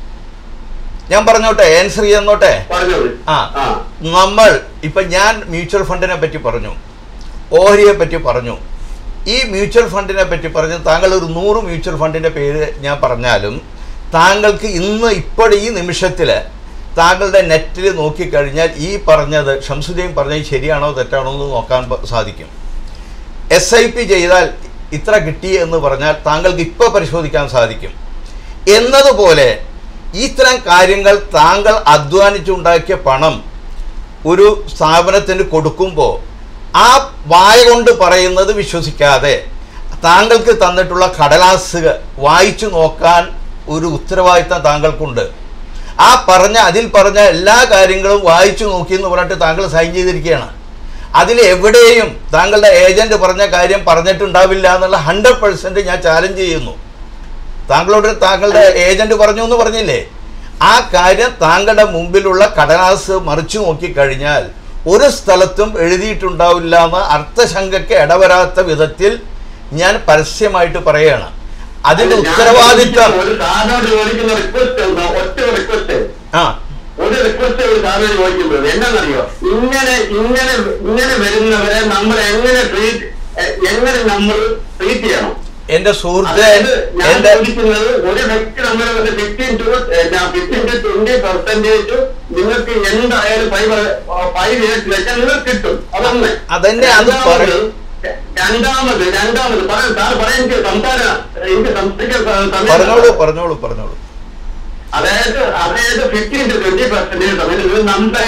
Speaker 2: ഞാൻ പറഞ്ഞോട്ടെ ആൻസർ ചെയ്യുന്നോട്ടെ
Speaker 3: പറഞ്ഞോളൂ
Speaker 2: ആ
Speaker 3: ആ
Speaker 2: നമ്മൾ ഇപ്പൊ ഞാൻ മ്യൂച്വൽ ഫണ്ടിനെ പറ്റി പറഞ്ഞു ഓഹരിയെ പറ്റി പറഞ്ഞു ഈ മ്യൂച്വൽ ഫണ്ടിനെ പറ്റി പറഞ്ഞു താങ്കൾ ഒരു നൂറ് മ്യൂച്വൽ ഫണ്ടിന്റെ പേര് ഞാൻ പറഞ്ഞാലും താങ്കൾക്ക് ഇന്ന് ഇപ്പോൾ ഈ നിമിഷത്തിൽ താങ്കളുടെ നെറ്റിൽ നോക്കിക്കഴിഞ്ഞാൽ ഈ പറഞ്ഞത് ഷംസുദ്ദീൻ പറഞ്ഞത് ശരിയാണോ തെറ്റാണോ എന്ന് നോക്കാൻ പ- സാധിക്കും എസ് ഐ പി ചെയ്താൽ ഇത്ര കിട്ടി എന്ന് പറഞ്ഞാൽ താങ്കൾക്ക് ഇപ്പോൾ പരിശോധിക്കാൻ സാധിക്കും എന്നതുപോലെ ഇത്തരം കാര്യങ്ങൾ താങ്കൾ അധ്വാനിച്ചുണ്ടാക്കിയ പണം ഒരു സ്ഥാപനത്തിന് കൊടുക്കുമ്പോൾ ആ വായ കൊണ്ട് പറയുന്നത് വിശ്വസിക്കാതെ താങ്കൾക്ക് തന്നിട്ടുള്ള കടലാസുകൾ വായിച്ചു നോക്കാൻ ഒരു ഉത്തരവാദിത്തം താങ്കൾക്കുണ്ട് ആ പറഞ്ഞ അതിൽ പറഞ്ഞ എല്ലാ കാര്യങ്ങളും വായിച്ചു നോക്കി എന്ന് പറഞ്ഞിട്ട് താങ്കൾ സൈൻ ചെയ്തിരിക്കുകയാണ് അതിൽ എവിടെയും താങ്കളുടെ ഏജന്റ് പറഞ്ഞ കാര്യം പറഞ്ഞിട്ടുണ്ടാവില്ല എന്നുള്ള ഹൺഡ്രഡ് പെർസെൻറ്റ് ഞാൻ ചാലഞ്ച് ചെയ്യുന്നു താങ്കളോട് താങ്കളുടെ ഏജന്റ് പറഞ്ഞു എന്ന് പറഞ്ഞില്ലേ ആ കാര്യം താങ്കളുടെ മുമ്പിലുള്ള കടലാസ് മറിച്ചു നോക്കിക്കഴിഞ്ഞാൽ ഒരു സ്ഥലത്തും എഴുതിയിട്ടുണ്ടാവില്ല എന്ന അർത്ഥശങ്കയ്ക്ക് ഇടവരാത്ത വിധത്തിൽ ഞാൻ പരസ്യമായിട്ട് പറയുകയാണ് അതിന്റെ
Speaker 3: അല്ല, ഞാൻ
Speaker 2: ഉത്തരവാദിത്തം
Speaker 3: ഒരു സാറിനോട് ചോദിക്കുന്ന റിക്വസ്റ്റ് ഒറ്റ റിക്വസ്റ്റ്
Speaker 2: ആ
Speaker 3: ഒരു റിക്വസ്റ്റ് ഒരു സാറിനോട് ചോദിക്കുന്നത് എന്നാണെന്നറിയോ ഇങ്ങനെ ഇങ്ങനെ ഇങ്ങനെ വരുന്നവരെ നമ്മൾ എങ്ങനെ ട്രീറ്റ് എങ്ങനെ നമ്മൾ ട്രീറ്റ് ചെയ്യണം
Speaker 2: എന്റെ സുഹൃത്ത്
Speaker 3: അതായത് ഞാൻ
Speaker 2: എന്റെ
Speaker 3: ചോദിക്കുന്നത് ഒരു വ്യക്തി നമ്മൾ fifteen to fifteen to twenty percentage നിങ്ങൾക്ക് എന്തായാലും ഫൈവ് ഫൈവ് ഇയേഴ്സ് വെച്ചാൽ നിങ്ങൾക്ക് കിട്ടും അതൊന്ന്
Speaker 2: അതന്നെ അത് പറ-
Speaker 3: രണ്ടാമത് രണ്ടാമത് പറയാം സാർ പറയാൻ എനിക്ക് സംസാരം എനിക്ക് സംസാരിക്കാൻ സമയം
Speaker 2: പറഞ്ഞോളൂ പറഞ്ഞോളൂ പറഞ്ഞോളൂ
Speaker 3: അതായത് അതായത് ഫിഫ്റ്റീൻ ടു ട്വന്റി പെർസെന്റേജ് സമയത്ത് ഇത് നമ്മുടെ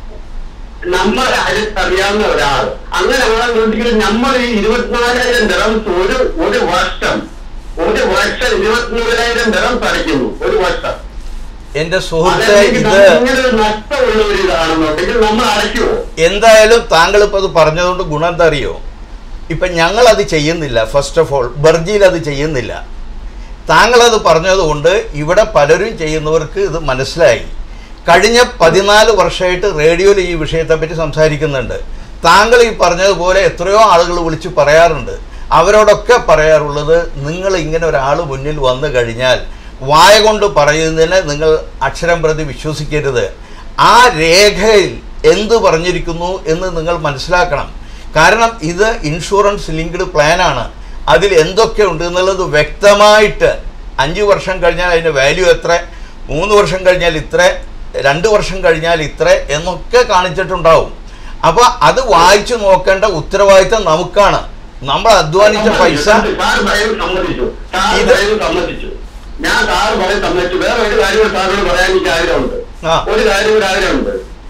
Speaker 3: നമ്മളെ അടുത്തറിയാവുന്ന ഒരാൾ അങ്ങനെ ആണെന്നുണ്ടെങ്കിൽ നമ്മൾ ഈ ഇരുപത്തിനാലായിരം ദിറംസ് ഒരു ഒരു വർഷം ഒരു വർഷം ഇരുപത്തിമൂവായിരം ദിനം അടയ്ക്കുന്നു ഒരു വർഷം
Speaker 2: എൻ്റെ സുഹൃത്തെ
Speaker 3: അതല്ലെങ്കിൽ
Speaker 2: ഇത്
Speaker 3: നമുക്ക് ഇങ്ങനെ ഒരു നഷ്ടമുള്ള ഒരു ഇതാണെന്നുണ്ടെങ്കിൽ നമ്മൾ അടയ്ക്കുമോ
Speaker 2: എന്തായാലും താങ്കൾ ഇപ്പോൾ അത് പറഞ്ഞതുകൊണ്ട് ഗുണം എന്താ അറിയോ ഇപ്പം ഞങ്ങളത് ചെയ്യുന്നില്ല ഫസ്റ്റ് ഓഫ് ഓൾ ബർജിയിൽ അത് ചെയ്യുന്നില്ല താങ്കളത് പറഞ്ഞതുകൊണ്ട് ഇവിടെ പലരും ചെയ്യുന്നവർക്ക് ഇത് മനസ്സിലായി കഴിഞ്ഞ പതിനാല് വർഷമായിട്ട് റേഡിയോയിൽ ഈ വിഷയത്തെപ്പറ്റി സംസാരിക്കുന്നുണ്ട് താങ്കൾ ഈ പറഞ്ഞതുപോലെ എത്രയോ ആളുകൾ വിളിച്ച് പറയാറുണ്ട് അവരോടൊക്കെ പറയാറുള്ളത് നിങ്ങൾ ഇങ്ങനെ ഒരാൾ മുന്നിൽ വന്നു കഴിഞ്ഞാൽ വായ കൊണ്ട് പറയുന്നതിന് നിങ്ങൾ അക്ഷരം പ്രതി വിശ്വസിക്കരുത് ആ രേഖയിൽ എന്ത് പറഞ്ഞിരിക്കുന്നു എന്ന് നിങ്ങൾ മനസ്സിലാക്കണം കാരണം ഇത് ഇൻഷുറൻസ് ലിങ്ക്ഡ് പ്ലാനാണ് അതിൽ എന്തൊക്കെ ഉണ്ട് എന്നുള്ളത് വ്യക്തമായിട്ട് അഞ്ച് വർഷം കഴിഞ്ഞാൽ അതിൻ്റെ വാല്യൂ എത്ര മൂന്ന് വർഷം കഴിഞ്ഞാൽ ഇത്ര രണ്ട് വർഷം കഴിഞ്ഞാൽ ഇത്ര എന്നൊക്കെ കാണിച്ചിട്ടുണ്ടാവും അപ്പോൾ അത് വായിച്ചു നോക്കേണ്ട ഉത്തരവാദിത്തം നമുക്കാണ് നമ്മൾ അധ്വാനിച്ച പൈസ
Speaker 3: സാർ പറയും സമ്മതിച്ചു സാർ
Speaker 2: ഇത്
Speaker 3: പറയും സമ്മതിച്ചു ഞാൻ സാർ പറയും സമ്മതിച്ചു വേറെ ഒരു കാര്യം കൂടി സാറിനോട് പറയാൻ എനിക്ക് ആഗ്രഹമുണ്ട്
Speaker 2: ആ.
Speaker 3: ഒരു കാര്യം കൂടി ആഗ്രഹമുണ്ട്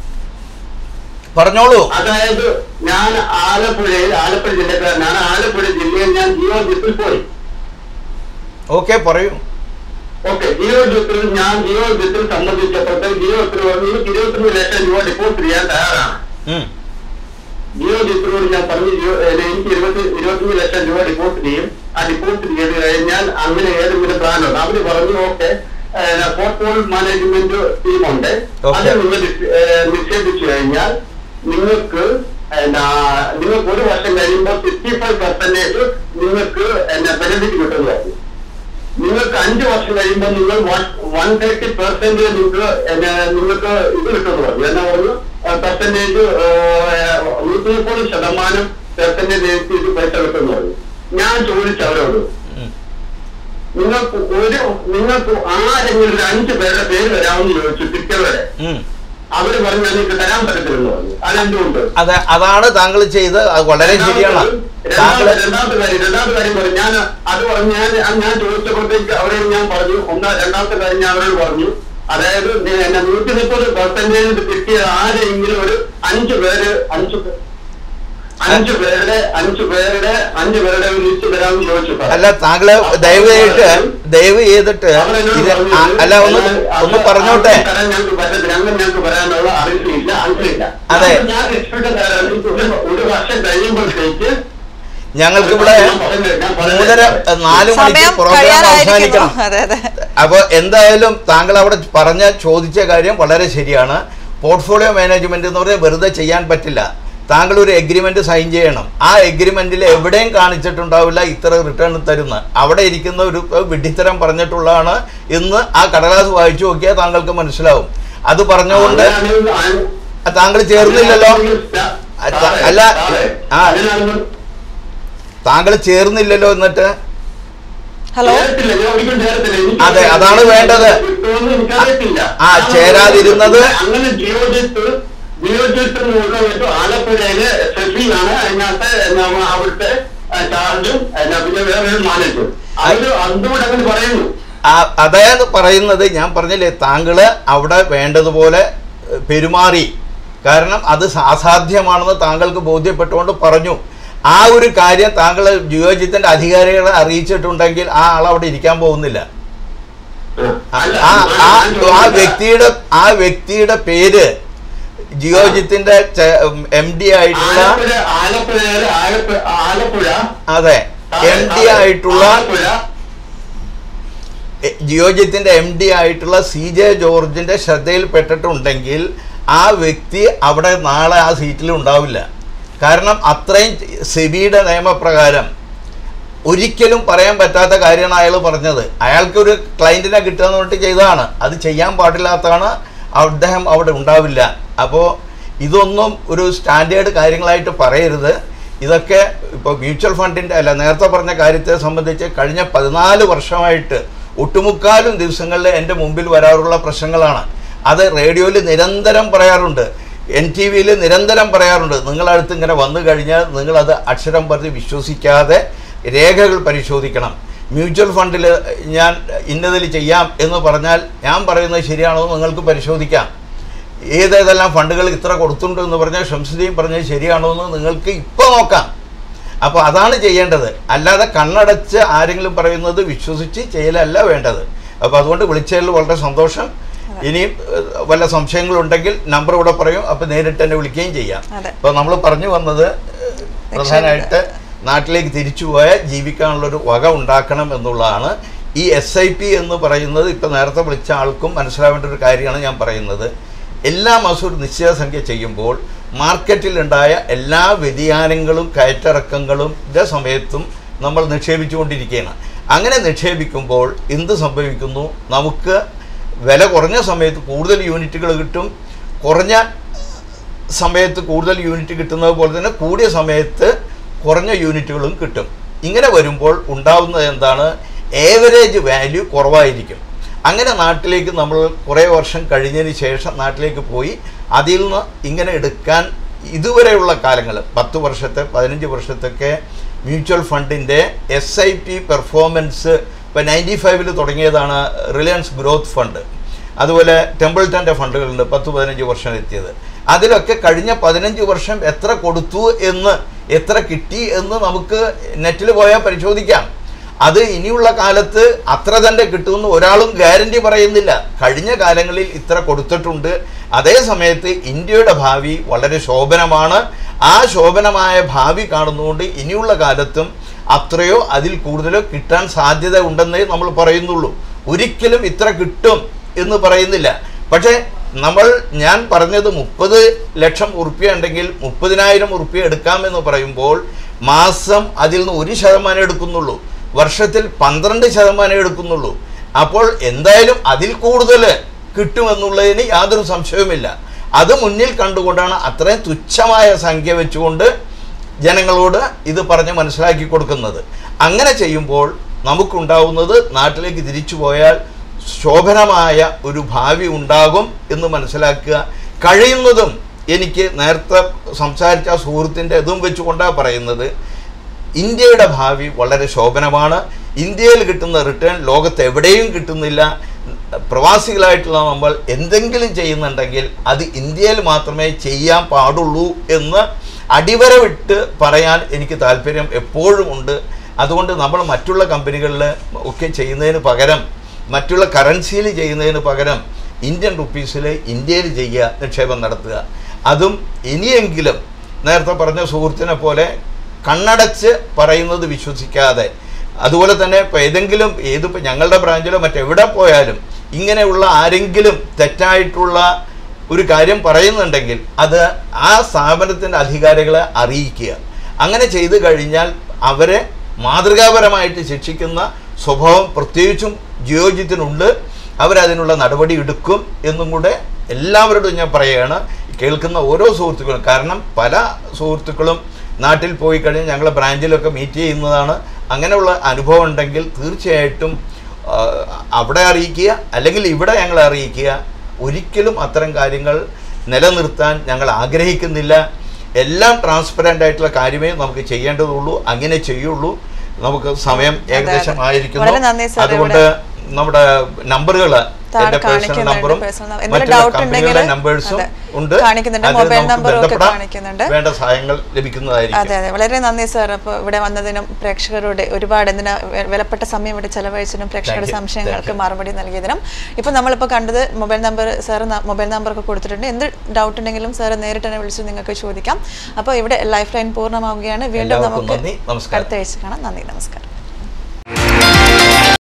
Speaker 2: പറഞ്ഞോളൂ
Speaker 3: അതായത് ഞാൻ ആലപ്പുഴയിൽ ആലപ്പുഴ ജില്ലക്കാരനാണ് ആലപ്പുഴ ജില്ലയിൽ ഞാൻ ജിയോ ജിപ്പിൽ പോയി
Speaker 2: ഓക്കെ പറയൂ
Speaker 3: ഓക്കെ ജിയോ ജിപ്പിൽ ഞാൻ ജിയോ ജിപ്പിൽ സംബന്ധിച്ചപ്പോഴത്തേക്ക് ജിയോ ജിപ്പിൽ പറഞ്ഞു എനിക്ക് ഇരുപത്തിമൂന്ന് ലക്ഷം രൂപ ഡിപ്പോസിറ്റ് ചെയ്യാൻ തയ്യാറാണ്
Speaker 2: ഉം.
Speaker 3: ജിയോ ജിപ്പിനോട് ഞാൻ പറഞ്ഞു ജിയോ ഏ, എനിക്ക് ഇരുപത്തി ഇരുപത്തിമൂന്ന് ലക്ഷം രൂപ ഡിപ്പോസിറ്റ് ചെയ്യും ആ ഡിപ്പോസിറ്റ് ചെയ്ത് കഴിഞ്ഞാൽ അങ്ങനെ ഏതെങ്കിലും പ്ലാൻ ഉണ്ട് അവര് പറഞ്ഞു ഓക്കെ പോർട്ട്ഫോളിയോ മാനേജ്മെന്റ് ടീമുണ്ട്
Speaker 2: Okay.
Speaker 3: അത് നിങ്ങൾ നിക്ഷേ- ഏ, നിക്ഷേപിച്ചു കഴിഞ്ഞാൽ നിങ്ങൾക്ക് എന്നാ, നിങ്ങൾക്ക് ഒരു വർഷം കഴിയുമ്പോൾ സിക്സ്റ്റി ഫൈവ് പെർസെന്റേജ് നിങ്ങൾക്ക് എന്നാ ബെനിഫിറ്റ് കിട്ടുന്നു പറഞ്ഞു നിങ്ങൾക്ക് അഞ്ച് വർഷം കഴിയുമ്പോൾ നിങ്ങൾ വൺ തേർട്ടി പെർസെന്റ് നിങ്ങൾക്ക് എന്നാ, നിങ്ങൾക്ക് ഇത് കിട്ടുമെന്ന് പറഞ്ഞു എന്നാ പറഞ്ഞു പെർസെന്റേജ് നൂറ്റി മുപ്പത് ശതമാനം പെർസെന്റേജ് ഇത് പൈസ കിട്ടുമെന്ന് പറഞ്ഞു ഞാൻ ചോദിച്ചു അവരോട്
Speaker 2: ഉം.
Speaker 3: നിങ്ങൾക്ക് ഒരു നിങ്ങൾക്ക് ആരെങ്കിലും ഒരു അഞ്ച് പേരുടെ പേര് വരാമെന്ന് ചോദിച്ചു തിക്കവരെ
Speaker 2: ഉം.
Speaker 3: അവര് പറഞ്ഞു നിങ്ങൾക്ക് തരാൻ പറ്റത്തില്ലെന്ന് പറഞ്ഞു അതെന്തുകൊണ്ട്
Speaker 2: അത് അതാണ് താങ്കൾ ചെയ്ത് അത് വളരെ ശരിയാണ് താങ്കൾ
Speaker 3: രണ്ടാമത്തെ രണ്ടാമത്തെ കാര്യം രണ്ടാമത്തെ കാര്യം പറഞ്ഞു ഞാൻ അത് പറഞ്ഞു ഞാൻ ഞാൻ- ഞാൻ ചോദിച്ചപ്പോഴത്തേക്ക് അവരോട് ഞാൻ പറഞ്ഞു ഒന്നാ രണ്ടാമത്തെ കാര്യം ഞാൻ അവരോട് പറഞ്ഞു അതായത് നീ- എന്നെ നൂറ്റി മുപ്പത് പെർസെന്റേജ് കിട്ടിയ ആരെങ്കിലും ഒരു അഞ്ച് പേര് അഞ്ച് പേ- അഞ്ച് പേരുടെ അഞ്ച് പേരുടെ അഞ്ച് പേരുടെ ഒരു ലിസ്റ്റ് തരാമെന്ന് ചോദിച്ചു സാർ.
Speaker 2: അല്ല താങ്കള് ദയവ് ചെയ്തിട്ട് ദയവ് ചെയ്തിട്ട്
Speaker 3: അവരെന്നോട്
Speaker 2: ഇത്
Speaker 3: പറഞ്ഞു,
Speaker 2: ആ- അല്ല ഒന്ന്
Speaker 3: ഞാൻ-
Speaker 2: ഒന്ന്
Speaker 3: അത്
Speaker 2: പറഞ്ഞോട്ടെ
Speaker 3: അങ്ങനെ തരാൻ ഞങ്ങൾക്ക് പറ്റത്തില്ല അങ്ങനെ ഞങ്ങൾക്ക് പറയാനുള്ള അറിവില്ല അറിവില്ല
Speaker 2: അതെ.
Speaker 3: ഞാൻ രക്ഷപ്പെട്ട തരാം. ഒരു- ഒരു വർഷം കഴിയുമ്പോഴത്തേക്ക്
Speaker 2: ഞങ്ങൾക്കിവിടെ
Speaker 3: ഞാൻ പറയുന്നത് ഞാൻ പറയുന്നത്
Speaker 2: മൂന്നര നാല് മണിക്ക്
Speaker 1: സമയം
Speaker 2: പ്രോഗ്രാം
Speaker 1: കഴിയാറായിരിക്കുന്നു
Speaker 2: അവസാനിക്കണം
Speaker 1: അതെ അതെ
Speaker 2: അപ്പോൾ എന്തായാലും താങ്കൾ അവിടെ പറഞ്ഞ ചോദിച്ച കാര്യം വളരെ ശരിയാണ് പോർട്ട്ഫോളിയോ മാനേജ്മെന്റ് എന്ന് പറഞ്ഞാൽ വെറുതെ ചെയ്യാൻ പറ്റില്ല താങ്കൾ ഒരു എഗ്രിമെന്റ് സൈൻ ചെയ്യണം ആ എഗ്രിമെന്റിൽ എവിടെയും കാണിച്ചിട്ടുണ്ടാവില്ല ഇത്ര റിട്ടേൺ തരുന്ന അവിടെ ഇരിക്കുന്ന ഒരു വിഡ്ഢിത്തരം പറഞ്ഞിട്ടുള്ളതാണ് ഇന്ന് ആ കടലാസ് വായിച്ചു നോക്കിയാൽ താങ്കൾക്ക് മനസ്സിലാവും അത് പറഞ്ഞുകൊണ്ട് ആ, താങ്കൾ ചേർന്നില്ലല്ലോ അല്ല, അല്ല, ആ. താങ്കൾ ചേർന്നില്ലല്ലോ എന്നിട്ട്
Speaker 1: ഹലോ
Speaker 2: അതെ, അതാണ് വേണ്ടത്. ആ, ചേരാതിരുന്നത്
Speaker 3: അങ്ങനെ ജിയോജിത്ത് ജിയോജിത്ത് എന്ന് ആലപ്പുഴയിലെ സെഫിയാണ് അതിനകത്ത് നമ്മ അവിടുത്തെ ചാർജും പിന്നെ വേറെ മാനേജും അത് അതുകൊണ്ട് അങ്ങനെ പറയുന്നു
Speaker 2: ആ- അതായത് പറയുന്നത് ഞാൻ പറഞ്ഞില്ലേ താങ്കൾ അവിടെ വേണ്ടതുപോലെ ഏഹ്, പെരുമാറി കാരണം അത് അസാധ്യമാണെന്ന് താങ്കൾക്ക് ബോധ്യപ്പെട്ടുകൊണ്ട് പറഞ്ഞു ആ ഒരു കാര്യം താങ്കൾ ജിയോജിത്തിന്റെ അധികാരികളെ അറിയിച്ചിട്ടുണ്ടെങ്കിൽ ആ ആൾ അവിടെ ഇരിക്കാൻ പോകുന്നില്ല ആ ആ- ആ- ആ വ്യക്തിയുടെ ആ വ്യക്തിയുടെ പേര് ജിയോജിത്തിന്റെ എം ഡി ആയിട്ടുള്ള
Speaker 3: ആലപ്പുഴ ആലപ്പുഴയിലെ ആലപ്പുഴ ആലപ്പുഴ
Speaker 2: അതെ എം ഡി ആയിട്ടുള്ള
Speaker 3: ആലപ്പുഴ
Speaker 2: എ- ജിയോജിത്തിന്റെ എം ഡി ആയിട്ടുള്ള സി ജെ ജോർജിന്റെ ശ്രദ്ധയിൽപ്പെട്ടിട്ടുണ്ടെങ്കിൽ ആ വ്യക്തി അവിടെ നാളെ ആ സീറ്റിൽ ഉണ്ടാവില്ല കാരണം അത്രയും സെബിയുടെ നിയമപ്രകാരം ഒരിക്കലും പറയാൻ പറ്റാത്ത കാര്യമാണ് അയാൾ പറഞ്ഞത് അയാൾക്ക് ഒരു ക്ലയൻറ്റിനെ കിട്ടുമെന്ന് പറഞ്ഞിട്ട് ചെയ്തതാണ് അത് ചെയ്യാൻ പാടില്ലാത്തതാണ് അദ്ദേഹം അവിടെ ഉണ്ടാവില്ല അപ്പോൾ ഇതൊന്നും ഒരു സ്റ്റാൻഡേർഡ് കാര്യങ്ങളായിട്ട് പറയരുത് ഇതൊക്കെ ഇപ്പോൾ മ്യൂച്വൽ ഫണ്ടിൻ്റെ അല്ല നേരത്തെ പറഞ്ഞ കാര്യത്തെ സംബന്ധിച്ച് കഴിഞ്ഞ പതിനാല് വർഷമായിട്ട് ഒട്ടുമുക്കാലും ദിവസങ്ങളിൽ എൻ്റെ മുമ്പിൽ വരാറുള്ള പ്രശ്നങ്ങളാണ് അത് റേഡിയോയിൽ നിരന്തരം പറയാറുണ്ട് എൻ ടി വിയിൽ നിരന്തരം പറയാറുണ്ട് നിങ്ങളടുത്ത് ഇങ്ങനെ വന്നു കഴിഞ്ഞാൽ നിങ്ങളത് അക്ഷരം പറഞ്ഞ് വിശ്വസിക്കാതെ രേഖകൾ പരിശോധിക്കണം മ്യൂച്വൽ ഫണ്ടിൽ ഞാൻ ഇന്നതിൽ ചെയ്യാം എന്ന് പറഞ്ഞാൽ ഞാൻ പറയുന്നത് ശരിയാണോ എന്ന് നിങ്ങൾക്ക് പരിശോധിക്കാം ഏതേതെല്ലാം ഫണ്ടുകൾ ഇത്ര കൊടുത്തിട്ടുണ്ട് എന്ന് പറഞ്ഞാൽ ഷംസുദ്ദീൻ പറഞ്ഞത് ശരിയാണോ എന്ന് നിങ്ങൾക്ക് ഇപ്പോൾ നോക്കാം അപ്പോൾ അതാണ് ചെയ്യേണ്ടത് അല്ലാതെ കണ്ണടച്ച് ആരെങ്കിലും പറയുന്നത് വിശ്വസിച്ച് ചെയ്യലല്ല വേണ്ടത് അപ്പോൾ അതുകൊണ്ട് വിളിച്ചതിൽ വളരെ സന്തോഷം ഇനിയും ഏഹ്, വല്ല സംശയങ്ങളുണ്ടെങ്കിൽ നമ്പർ ഇവിടെ പറയും അപ്പോൾ നേരിട്ട് തന്നെ വിളിക്കുകയും ചെയ്യാം
Speaker 1: അതെ.
Speaker 2: അപ്പോൾ നമ്മൾ പറഞ്ഞു വന്നത് ഏഹ്, പ്രധാനമായിട്ട് നാട്ടിലേക്ക് തിരിച്ചു പോയാൽ ജീവിക്കാനുള്ളൊരു വക ഉണ്ടാക്കണം എന്നുള്ളതാണ് ഈ എസ് ഐ പി എന്ന് പറയുന്നത് ഇപ്പം നേരത്തെ വിളിച്ച ആൾക്കും മനസ്സിലാവേണ്ട ഒരു കാര്യമാണ് ഞാൻ പറയുന്നത് എല്ലാ മാസവും ഒരു നിശ്ചിത സംഖ്യ ചെയ്യുമ്പോൾ മാർക്കറ്റിലുണ്ടായ എല്ലാ വ്യതിയാനങ്ങളും കയറ്റിറക്കങ്ങളും ഇതേ സമയത്തും നമ്മൾ നിക്ഷേപിച്ചുകൊണ്ടിരിക്കുകയാണ് അങ്ങനെ നിക്ഷേപിക്കുമ്പോൾ എന്ത് സംഭവിക്കുന്നു നമുക്ക് വില കുറഞ്ഞ സമയത്ത് കൂടുതൽ യൂണിറ്റുകൾ കിട്ടും കുറഞ്ഞ സമയത്ത് കൂടുതൽ യൂണിറ്റ് കിട്ടുന്നത് പോലെ തന്നെ കൂടിയ സമയത്ത് കുറഞ്ഞ യൂണിറ്റുകളും കിട്ടും ഇങ്ങനെ വരുമ്പോൾ ഉണ്ടാവുന്നത് എന്താണ് ഏവറേജ് വാല്യൂ കുറവായിരിക്കും അങ്ങനെ നാട്ടിലേക്ക് നമ്മൾ കുറേ വർഷം കഴിഞ്ഞതിന് ശേഷം നാട്ടിലേക്ക് പോയി അതിൽ നിന്ന് ഇങ്ങനെ എടുക്കാൻ ഇതുവരെയുള്ള കാലങ്ങൾ പത്ത് വർഷത്തെ പതിനഞ്ച് വർഷത്തൊക്കെ മ്യൂച്വൽ ഫണ്ടിൻ്റെ എസ് ഐ പി പെർഫോമൻസ് ഇപ്പോൾ നയൻറ്റി ഫൈവിൽ തുടങ്ങിയതാണ് റിലയൻസ് ഗ്രോത്ത് ഫണ്ട് അതുപോലെ ടെമ്പിൾട്ടൻ്റെ ഫണ്ടുകളുണ്ട് പത്ത് പതിനഞ്ച് വർഷം എത്തിയത് അതിലൊക്കെ കഴിഞ്ഞ പതിനഞ്ച് വർഷം എത്ര കൊടുത്തു എന്ന് എത്ര കിട്ടി എന്ന് നമുക്ക് നെറ്റിൽ പോയാൽ പരിശോധിക്കാം അത് ഇനിയുള്ള കാലത്ത് അത്ര തന്നെ കിട്ടുമെന്ന് ഒരാളും ഗ്യാരണ്ടി പറയുന്നില്ല കഴിഞ്ഞ കാലങ്ങളിൽ ഇത്ര കൊടുത്തിട്ടുണ്ട് അതേ സമയത്ത് ഇന്ത്യയുടെ ഭാവി വളരെ ശോഭനമാണ് ആ ശോഭനമായ ഭാവി കാണുന്നതുകൊണ്ട് ഇനിയുള്ള കാലത്തും അത്രയോ അതിൽ കൂടുതലോ കിട്ടാൻ സാധ്യത ഉണ്ടെന്നേ നമ്മൾ പറയുന്നുള്ളൂ ഒരിക്കലും ഇത്ര കിട്ടും എന്ന് പറയുന്നില്ല പക്ഷേ നമ്മൾ ഞാൻ പറഞ്ഞത് മുപ്പത് ലക്ഷം ഉറുപ്പ്യ ഉണ്ടെങ്കിൽ മുപ്പതിനായിരം ഉറുപ്പ്യ എടുക്കാമെന്ന് പറയുമ്പോൾ മാസം അതിൽ നിന്ന് ഒരു ശതമാനം എടുക്കുന്നുള്ളൂ വർഷത്തിൽ പന്ത്രണ്ട് ശതമാനം എടുക്കുന്നുള്ളൂ അപ്പോൾ എന്തായാലും അതിൽ കൂടുതൽ കിട്ടുമെന്നുള്ളതിന് യാതൊരു സംശയവുമില്ല അത് മുന്നിൽ കണ്ടുകൊണ്ടാണ് അത്രയും തുച്ഛമായ സംഖ്യ വെച്ചുകൊണ്ട് ജനങ്ങളോട് ഇത് പറഞ്ഞ് മനസ്സിലാക്കി കൊടുക്കുന്നത് അങ്ങനെ ചെയ്യുമ്പോൾ നമുക്കുണ്ടാവുന്നത് നാട്ടിലേക്ക് തിരിച്ചു പോയാൽ ശോഭനമായ ഒരു ഭാവി ഉണ്ടാകും എന്ന് മനസ്സിലാക്കുക കഴിയുന്നതും എനിക്ക് നേരത്തെ സംസാരിച്ച ആ സുഹൃത്തിൻ്റെ ഇതും വെച്ചുകൊണ്ടാണ് പറയുന്നത് ഇന്ത്യയുടെ ഭാവി വളരെ ശോഭനമാണ് ഇന്ത്യയിൽ കിട്ടുന്ന റിട്ടേൺ ലോകത്ത് എവിടെയും കിട്ടുന്നില്ല പ്രവാസികളായിട്ടുള്ള നമ്മൾ എന്തെങ്കിലും ചെയ്യുന്നുണ്ടെങ്കിൽ അത് ഇന്ത്യയിൽ മാത്രമേ ചെയ്യാൻ പാടുള്ളൂ എന്ന് അടിവരവിട്ട് പറയാൻ എനിക്ക് താല്പര്യം എപ്പോഴും ഉണ്ട് അതുകൊണ്ട് നമ്മൾ മറ്റുള്ള കമ്പനികളിൽ ഒക്കെ ചെയ്യുന്നതിന് പകരം മറ്റുള്ള കറൻസിയിൽ ചെയ്യുന്നതിന് പകരം ഇന്ത്യൻ റുപ്പീസിൽ ഇന്ത്യയിൽ ചെയ്യുക നിക്ഷേപം നടത്തുക അതും ഇനിയെങ്കിലും നേരത്തെ പറഞ്ഞ സുഹൃത്തിനെ പോലെ കണ്ണടച്ച് പറയുന്നത് വിശ്വസിക്കാതെ അതുപോലെ തന്നെ ഇപ്പോൾ ഏതെങ്കിലും ഏതിപ്പോൾ ഞങ്ങളുടെ ബ്രാഞ്ചിലോ മറ്റെവിടെ പോയാലും ഇങ്ങനെയുള്ള ആരെങ്കിലും തെറ്റായിട്ടുള്ള ഒരു കാര്യം പറയുന്നുണ്ടെങ്കിൽ അത് ആ സ്ഥാപനത്തിൻ്റെ അധികാരികളെ അറിയിക്കുക അങ്ങനെ ചെയ്തു കഴിഞ്ഞാൽ അവരെ മാതൃകാപരമായിട്ട് ശിക്ഷിക്കുന്ന സ്വഭാവം പ്രത്യേകിച്ചും ജിയോജിത്തിനുണ്ട് അവരതിനുള്ള നടപടി എടുക്കും എന്നും കൂടെ എല്ലാവരോടും ഞാൻ പറയുകയാണ് കേൾക്കുന്ന ഓരോ സുഹൃത്തുക്കളും കാരണം പല സുഹൃത്തുക്കളും നാട്ടിൽ പോയി കഴിഞ്ഞ് ഞങ്ങളെ ബ്രാഞ്ചിലൊക്കെ മീറ്റ് ചെയ്യുന്നതാണ് അങ്ങനെയുള്ള അനുഭവം ഉണ്ടെങ്കിൽ തീർച്ചയായിട്ടും ആ, അവിടെ അറിയിക്കുക അല്ലെങ്കിൽ ഇവിടെ ഞങ്ങളെ അറിയിക്കുക ഒരിക്കലും അത്തരം കാര്യങ്ങൾ നിലനിർത്താൻ ഞങ്ങൾ ആഗ്രഹിക്കുന്നില്ല എല്ലാം ട്രാൻസ്പെറൻ്റ് ആയിട്ടുള്ള കാര്യമേ നമുക്ക് ചെയ്യേണ്ടതുള്ളൂ അങ്ങനെ ചെയ്യുള്ളൂ നമുക്ക് സമയം ഏകദേശം
Speaker 1: വളരെ
Speaker 2: ആയിരിക്കുന്നു
Speaker 1: നന്ദി സാർ.
Speaker 2: അതുകൊണ്ട് നമ്മുടെ നമ്പറുകൾ
Speaker 1: താഴെ
Speaker 2: എന്റെ പേഴ്സണൽ
Speaker 1: കാണിക്കുന്നുണ്ട്,
Speaker 2: നമ്പറും
Speaker 1: personal number. എന്തെങ്കിലും
Speaker 2: മറ്റുള്ള
Speaker 1: doubt
Speaker 2: കമ്പനികളുടെ
Speaker 1: ഉണ്ടെങ്കിൽ
Speaker 2: നമ്പേഴ്സും
Speaker 1: അതെ.
Speaker 2: ഉണ്ട്
Speaker 1: കാണിക്കുന്നുണ്ട്.
Speaker 2: അതിൽ
Speaker 1: mobile
Speaker 2: നമുക്ക്
Speaker 1: number ഒക്കെ
Speaker 2: ബന്ധപ്പെടാം.
Speaker 1: കാണിക്കുന്നുണ്ട്.
Speaker 2: വേണ്ട സഹായങ്ങൾ ലഭിക്കുന്നതായിരിക്കും
Speaker 1: അതെ അതെ വളരെ നന്ദി സാർ അപ്പോൾ ഇവിടെ വന്നതിനും പ്രേക്ഷകരോട് ഒരുപാട് എന്തിനാ വെ- വിലപ്പെട്ട സമയം ഇവിടെ ചെലവഴിച്ചതിനും പ്രേക്ഷകരുടെ
Speaker 2: Thank you.
Speaker 1: സംശയങ്ങൾക്ക്
Speaker 2: Thank you.
Speaker 1: മറുപടി നൽകിയതിനും ഇപ്പോൾ നമ്മളിപ്പോൾ കണ്ടത് മൊബൈൽ നമ്പർ സാർ മൊബൈൽ നമ്പറൊക്കെ കൊടുത്തിട്ടുണ്ട് എന്ത് ഡൗട്ട് ഉണ്ടെങ്കിലും സാർ നേരിട്ട് തന്നെ വിളിച്ച് നിങ്ങൾക്ക് ചോദിക്കാം അപ്പോൾ ഇവിടെ ലൈഫ് ലൈൻ പൂർണ്ണമാവുകയാണ് വീണ്ടും
Speaker 2: എല്ലാവർക്കും
Speaker 1: നമുക്ക്
Speaker 2: നന്ദി. നമസ്കാരം.
Speaker 1: അടുത്ത ആഴ്ച കാണാം നന്ദി നമസ്കാരം